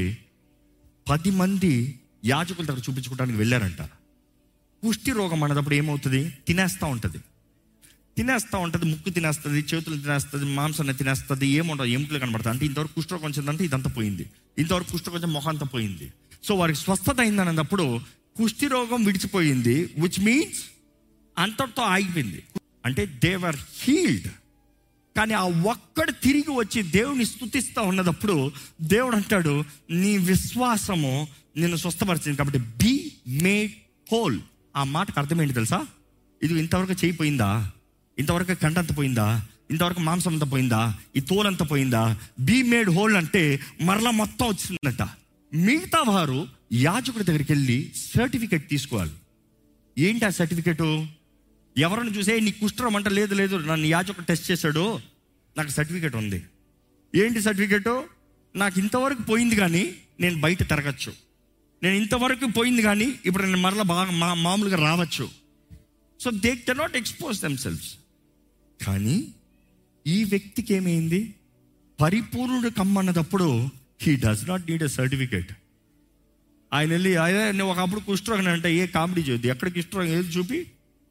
పది మంది యాజకుల దగ్గర చూపించుకోవడానికి వెళ్ళారంట కుష్టి రోగం అన్నదప్పుడు ఏమవుతుంది తినేస్తూ ఉంటుంది తినేస్తూ ఉంటుంది ముక్కు తినేస్తుంది చేతులు తినేస్తుంది మాంసాన్ని తినేస్తుంది ఏముండదు ఎముకలు కనబడుతుంది అంటే ఇంతవరకు కుష్ఠరోగం వచ్చిందంటే ఇదంతా పోయింది ఇంతవరకు కుష్ఠరోగం వచ్చి మొహం అంతా పోయింది సో వారికి స్వస్థత అయింది అన్నప్పుడు కుష్టి రోగం విడిచిపోయింది విచ్ మీన్స్ అంతటితో ఆగిపోయింది అంటే దేవర్ హీల్డ్ కానీ ఆ ఒక్కడు తిరిగి వచ్చి దేవుని స్థుతిస్తూ ఉన్నదప్పుడు దేవుడు అంటాడు నీ విశ్వాసము నిన్ను స్వస్థపరిచింది కాబట్టి బీ మేడ్ హోల్ ఆ మాటకు అర్థం ఏంటి తెలుసా ఇది ఇంతవరకు చేయిపోయిందా ఇంతవరకు కండంత పోయిందా ఇంతవరకు మాంసం అంతా పోయిందా ఈ తోలంతా పోయిందా బీ మేడ్ హోల్ అంటే మరలా మొత్తం వచ్చిందట మిగతా వారు యాజకుడి దగ్గరికి వెళ్ళి సర్టిఫికెట్ తీసుకోవాలి ఏంటి ఆ సర్టిఫికెట్ ఎవరిని చూసే నీ కుష్ఠరం అంటే లేదు లేదు నన్ను యాజకుడు టెస్ట్ చేశాడు నాకు సర్టిఫికెట్ ఉంది ఏంటి సర్టిఫికెట్ నాకు ఇంతవరకు పోయింది కానీ నేను బయట తిరగచ్చు నేను ఇంతవరకు పోయింది కానీ ఇప్పుడు నేను మరలా బాగా మా మామూలుగా రావచ్చు so they cannot expose themselves కానీ ఈ వ్యక్తికి ఏమైంది పరిపూర్ణుడు కమ్మన్నదప్పుడు he does not need a certificate ఆయన వెళ్ళి అయ్యా నువ్వు ఒకప్పుడు కుష్ఠరోగం అంటే ఏ కామెడీ చేయొద్దు ఎక్కడ కుష్ఠరోగం ఏది చూపి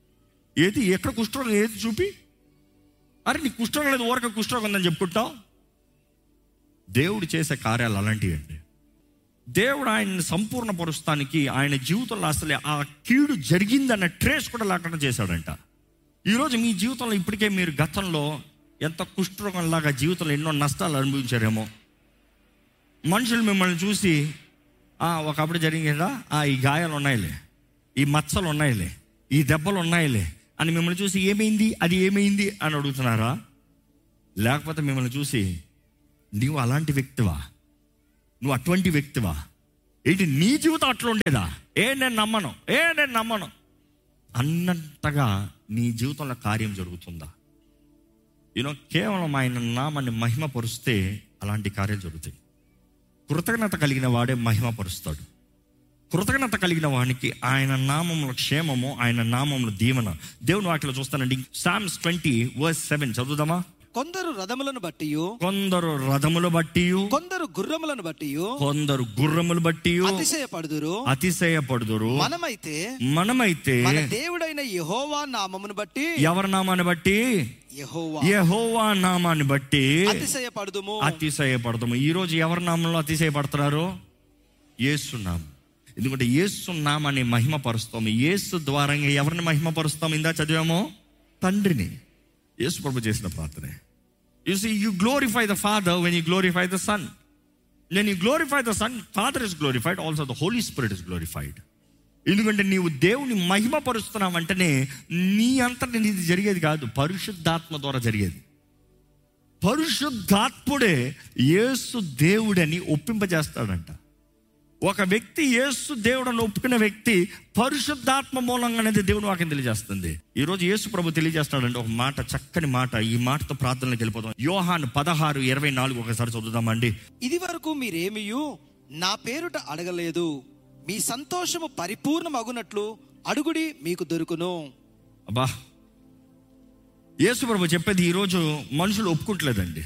ఏది ఎక్కడ కుష్ఠరోగం ఏది చూపి అరే నీ కుష్ఠరోగం లేదు ఊరక కుష్ఠరోగం ఉందని చెప్పుకుంటావు దేవుడు చేసే కార్యాలు అలాంటివి అండి దేవుడు ఆయన్ని సంపూర్ణపరుస్తానికి ఆయన జీవితంలో అసలే ఆ కీడు జరిగిందన్న ట్రేస్ కూడా లేకుండా చేశాడంట ఈరోజు మీ జీవితంలో ఇప్పటికే మీరు గతంలో ఎంత కుష్ఠరోగంలాగా జీవితంలో ఎన్నో నష్టాలు అనుభవించారేమో మనుషులు మిమ్మల్ని చూసి "ఆ, ఒకప్పుడు జరిగిందా ఆ ఈ గాయాలు ఉన్నాయిలే ఈ మచ్చలు ఉన్నాయిలే ఈ దెబ్బలు ఉన్నాయిలే అని మిమ్మల్ని చూసి ఏమైంది అది ఏమైంది అని అడుగుతున్నారా లేకపోతే మిమ్మల్ని చూసి నీవు అలాంటి వ్యక్తివా నువ్వు అటువంటి వ్యక్తివా ఏంటి నీ జీవితం అట్లా ఉండేదా ఏ నేను నమ్మను ఏ నేను నమ్మను అన్నంతగా నీ జీవితంలో కార్యం జరుగుతుందా యూనో కేవలం ఆయన నామాన్ని మహిమపరుస్తే అలాంటి కార్యాలు జరుగుతాయి కృతజ్ఞత కలిగిన వాడే మహిమపరుస్తాడు కృతజ్ఞత కలిగిన వానికి ఆయన నామముల క్షేమము ఆయన నామముల దీవెన దేవుని వాటిలో చూస్తానండి సామ్స్ ట్వంటీ వర్స్ సెవెన్ చదువుదామా కొందరు రథములను బట్టి కొందరు రథములు బట్టి కొందరు గుర్రములను బట్టి కొందరు గుర్రములు బట్టి అతిశయపడుదురు అతిశయపడుదురు మనమైతే మనమైతే మన దేవుడైన యెహోవా నామమును బట్టి ఎవరి నామాన్ని బట్టి యెహోవా యెహోవా నామాన్ని బట్టి అతిశయపడుదుము అతిశయపడతాము ఈ రోజు ఎవరి నామంలో అతిశయపడుతున్నారు యేసు నామం ఎందుకంటే యేసు నామాన్ని మహిమపరుస్తాము యేసు ద్వారంగా ఎవరిని మహిమపరుస్తాము ఇందా చదివామో తండ్రిని యేసు ప్రభు చేసిన ప్రార్థనే you see you glorify the father when you glorify the son when you glorify the son father is glorified also the holy spirit is glorified ఎందుకంటే నీవు దేవుని మహిమపరుస్తున్నావు అంటేనే నీ అంతటి నీది జరిగేది కాదు పరిశుద్ధాత్మ ద్వారా జరిగేది పరిశుద్ధాత్ముడే యేసు దేవుడని ఒప్పింపజేస్తాడంట ఒక వ్యక్తి యేసు దేవుడని ఒప్పుకున్న వ్యక్తి పరిశుద్ధాత్మ మూలంగా అనేది దేవుడు వాక్యం తెలియజేస్తుంది ఈ రోజు యేసు ప్రభు తెలియజేస్తాడంటే ఒక మాట చక్కని మాట ఈ మాటతో ప్రార్థనలకు వెళ్ళిపోతాం యోహాన్ పదహారు ఇరవై నాలుగు ఒకసారి చదువుదామండి ఇది వరకు మీరేమియు నా పేరుట అడగలేదు మీ సంతోషము పరిపూర్ణమగునట్లు అడుగుడి మీకు దొరుకును అబ్బా యేసు ప్రభు చెప్పేది ఈరోజు మనుషులు ఒప్పుకుంటలేదండి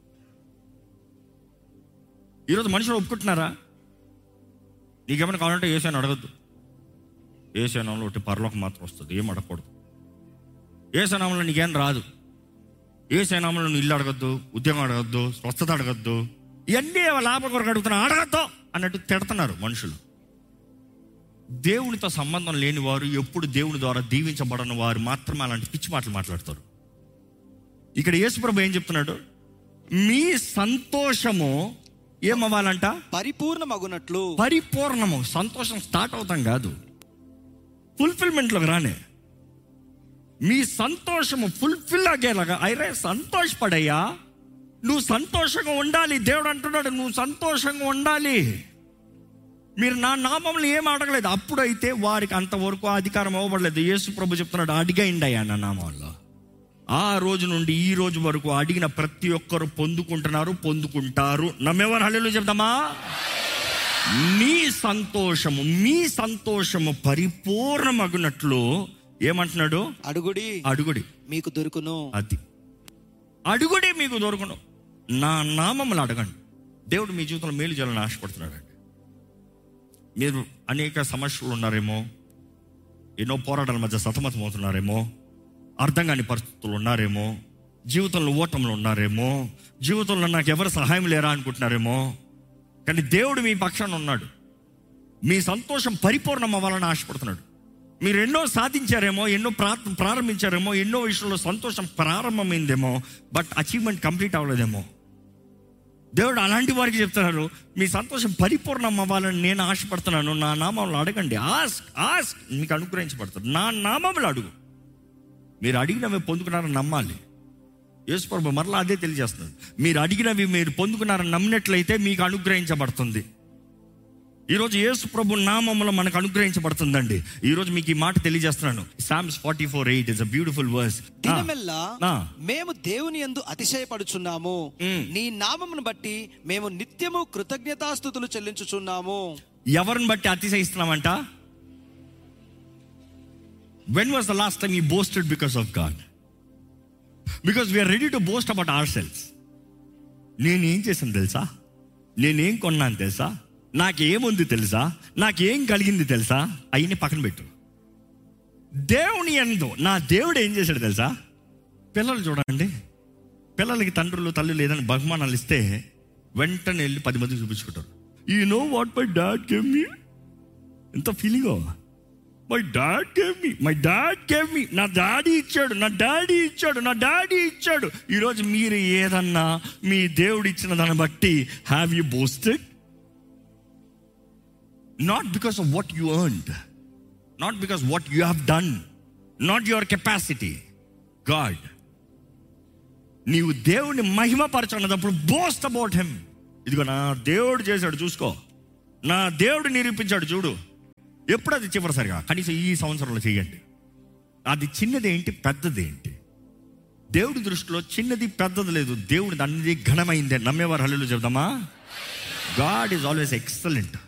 ఈరోజు మనుషులు ఒప్పుకుంటున్నారా నీకేమైనా కావాలంటే ఏసైనా అడగద్దు ఏసైనాంలో ఒకటి పరలోకం మాత్రం వస్తుంది ఏం అడగకూడదు ఏసైనామంలో నీకేం రాదు ఏసైనామంలో నువ్వు ఇల్లు అడగద్దు ఉద్యోగం అడగద్దు స్వస్థత అడగద్దు ఇవన్నీ లాభం కొరకు అడుగుతున్నా అడగద్దు అన్నట్టు తిడుతున్నారు మనుషులు దేవునితో సంబంధం లేని వారు ఎప్పుడు దేవుని ద్వారా దీవించబడని వారు మాత్రమే అలాంటి పిచ్చి మాటలు మాట్లాడతారు ఇక్కడ యేసుప్రభు ఏం చెప్తున్నాడు మీ సంతోషము ఏమవ్వాలంట పరిపూర్ణమగునట్లు పరిపూర్ణము సంతోషం స్టార్ట్ అవుతాం కాదు ఫుల్ఫిల్మెంట్లోకి రానే మీ సంతోషము ఫుల్ఫిల్ అయ్యేలాగా అయిరే సంతోషపడయ్యా నువ్వు సంతోషంగా ఉండాలి దేవుడు అంటున్నాడు నువ్వు సంతోషంగా ఉండాలి మీరు నా నామంలో ఏం అడగలేదు అప్పుడైతే వారికి అంతవరకు అధికారం ఇవ్వబడలేదు యేసు ప్రభు చెప్తున్నాడు అడిగైండి అయ్యా నా నామంలో ఆ రోజు నుండి ఈ రోజు వరకు అడిగిన ప్రతి ఒక్కరు పొందుకుంటున్నారు పొందుకుంటారు నమ్మేవారు హల్లు చెప్తామా మీ సంతోషము మీ సంతోషము పరిపూర్ణమగునట్లు ఏమంటున్నాడు అడుగుడి అడుగుడి మీకు దొరుకును అది అడుగుడే మీకు దొరకను నా నామములు అడగండి దేవుడు మీ జీవితంలో మేలు చేయాలని ఆశపడుతున్నాడు మీరు అనేక సమస్యలు ఉన్నారేమో ఎన్నో పోరాటాల మధ్య సతమతం అవుతున్నారేమో అర్థం కాని పరిస్థితులు ఉన్నారేమో జీవితంలో ఓటంలో ఉన్నారేమో జీవితంలో నాకు ఎవరు సహాయం లేరా అనుకుంటున్నారేమో కానీ దేవుడు మీ పక్షాన ఉన్నాడు మీ సంతోషం పరిపూర్ణం అవ్వాలని ఆశపడుతున్నాడు మీరు ఎన్నో సాధించారేమో ఎన్నో ప్రా ప్రారంభించారేమో ఎన్నో విషయంలో సంతోషం ప్రారంభమైందేమో బట్ అచీవ్మెంట్ కంప్లీట్ అవ్వలేదేమో దేవుడు అలాంటి వారికి చెప్తున్నారు మీ సంతోషం పరిపూర్ణం అవ్వాలని నేను ఆశపడుతున్నాను నా నామంలో అడగండి ఆస్క్ ఆస్క్ మీకు అనుగ్రహించబడుతుంది నా నామంలో అడుగు మీరు అడిగినవి పొందుకున్నారని నమ్మాలి యేసుప్రభు మరలా అదే తెలియజేస్తున్నాడు మీరు అడిగినవి మీరు పొందుకున్నారని నమ్మినట్లయితే మీకు అనుగ్రహించబడుతుంది ఈరోజు యేసు ప్రభు నామంలో మనకు అనుగ్రహించబడుతుందండి ఈరోజు మీకు ఈ మాట తెలియజేస్తున్నాను Psalms forty four eight is a beautiful verse దినమెల్లా ఆ. మేము దేవుని యందు అతిశయపడుచున్నాము మ్. నీ నామమును బట్టి మేము నిత్యము కృతజ్ఞతాస్థుతులు చెల్లించుచున్నాము ఎవరిని బట్టి అతిశయిస్తున్నామంట when was the last time ఈ boasted because of God because we are ready to boast about ourselves నేనేం చేశాను తెలుసా నేనేం కొన్నాను తెలుసా నాకేముంది తెలుసా నాకేం కలిగింది తెలుసా అవన్నీ పక్కన పెట్టు దేవుని ఎందు నా దేవుడు ఏం చేశాడు తెలుసా పిల్లలు చూడండి పిల్లలకి తండ్రులు తల్లులు ఏదైనా బహుమానాలు ఇస్తే వెంటనే వెళ్ళి పది మంది చూపించుకుంటారు ఈ know what my dad gave me ఎంత feeling my dad gave me my dad gave me నా డాడీ ఇచ్చాడు నా డాడీ ఇచ్చాడు నా డాడీ ఇచ్చాడు ఈరోజు మీరు ఏదన్నా మీ దేవుడు ఇచ్చిన దాన్ని బట్టి have you boasted not because of what you earned not because what you have done not your capacity God నీవు దేవుని మహిమపరచుకున్నప్పుడు బోస్ట్ అబౌట్ హెమ్ ఇదిగో నా దేవుడు చేశాడు చూసుకో నా దేవుడు నిరూపించాడు చూడు ఎప్పుడు అది చివరిసరిగా కనీసం ఈ సంవత్సరంలో చేయండి అది చిన్నది ఏంటి పెద్దది ఏంటి దేవుడి దృష్టిలో చిన్నది పెద్దది లేదు దేవుడి అన్ని ఘనమైందే నమ్మేవారు హల్లు చెప్దామా గాడ్ ఈజ్ ఆల్వేస్ ఎక్సలెంట్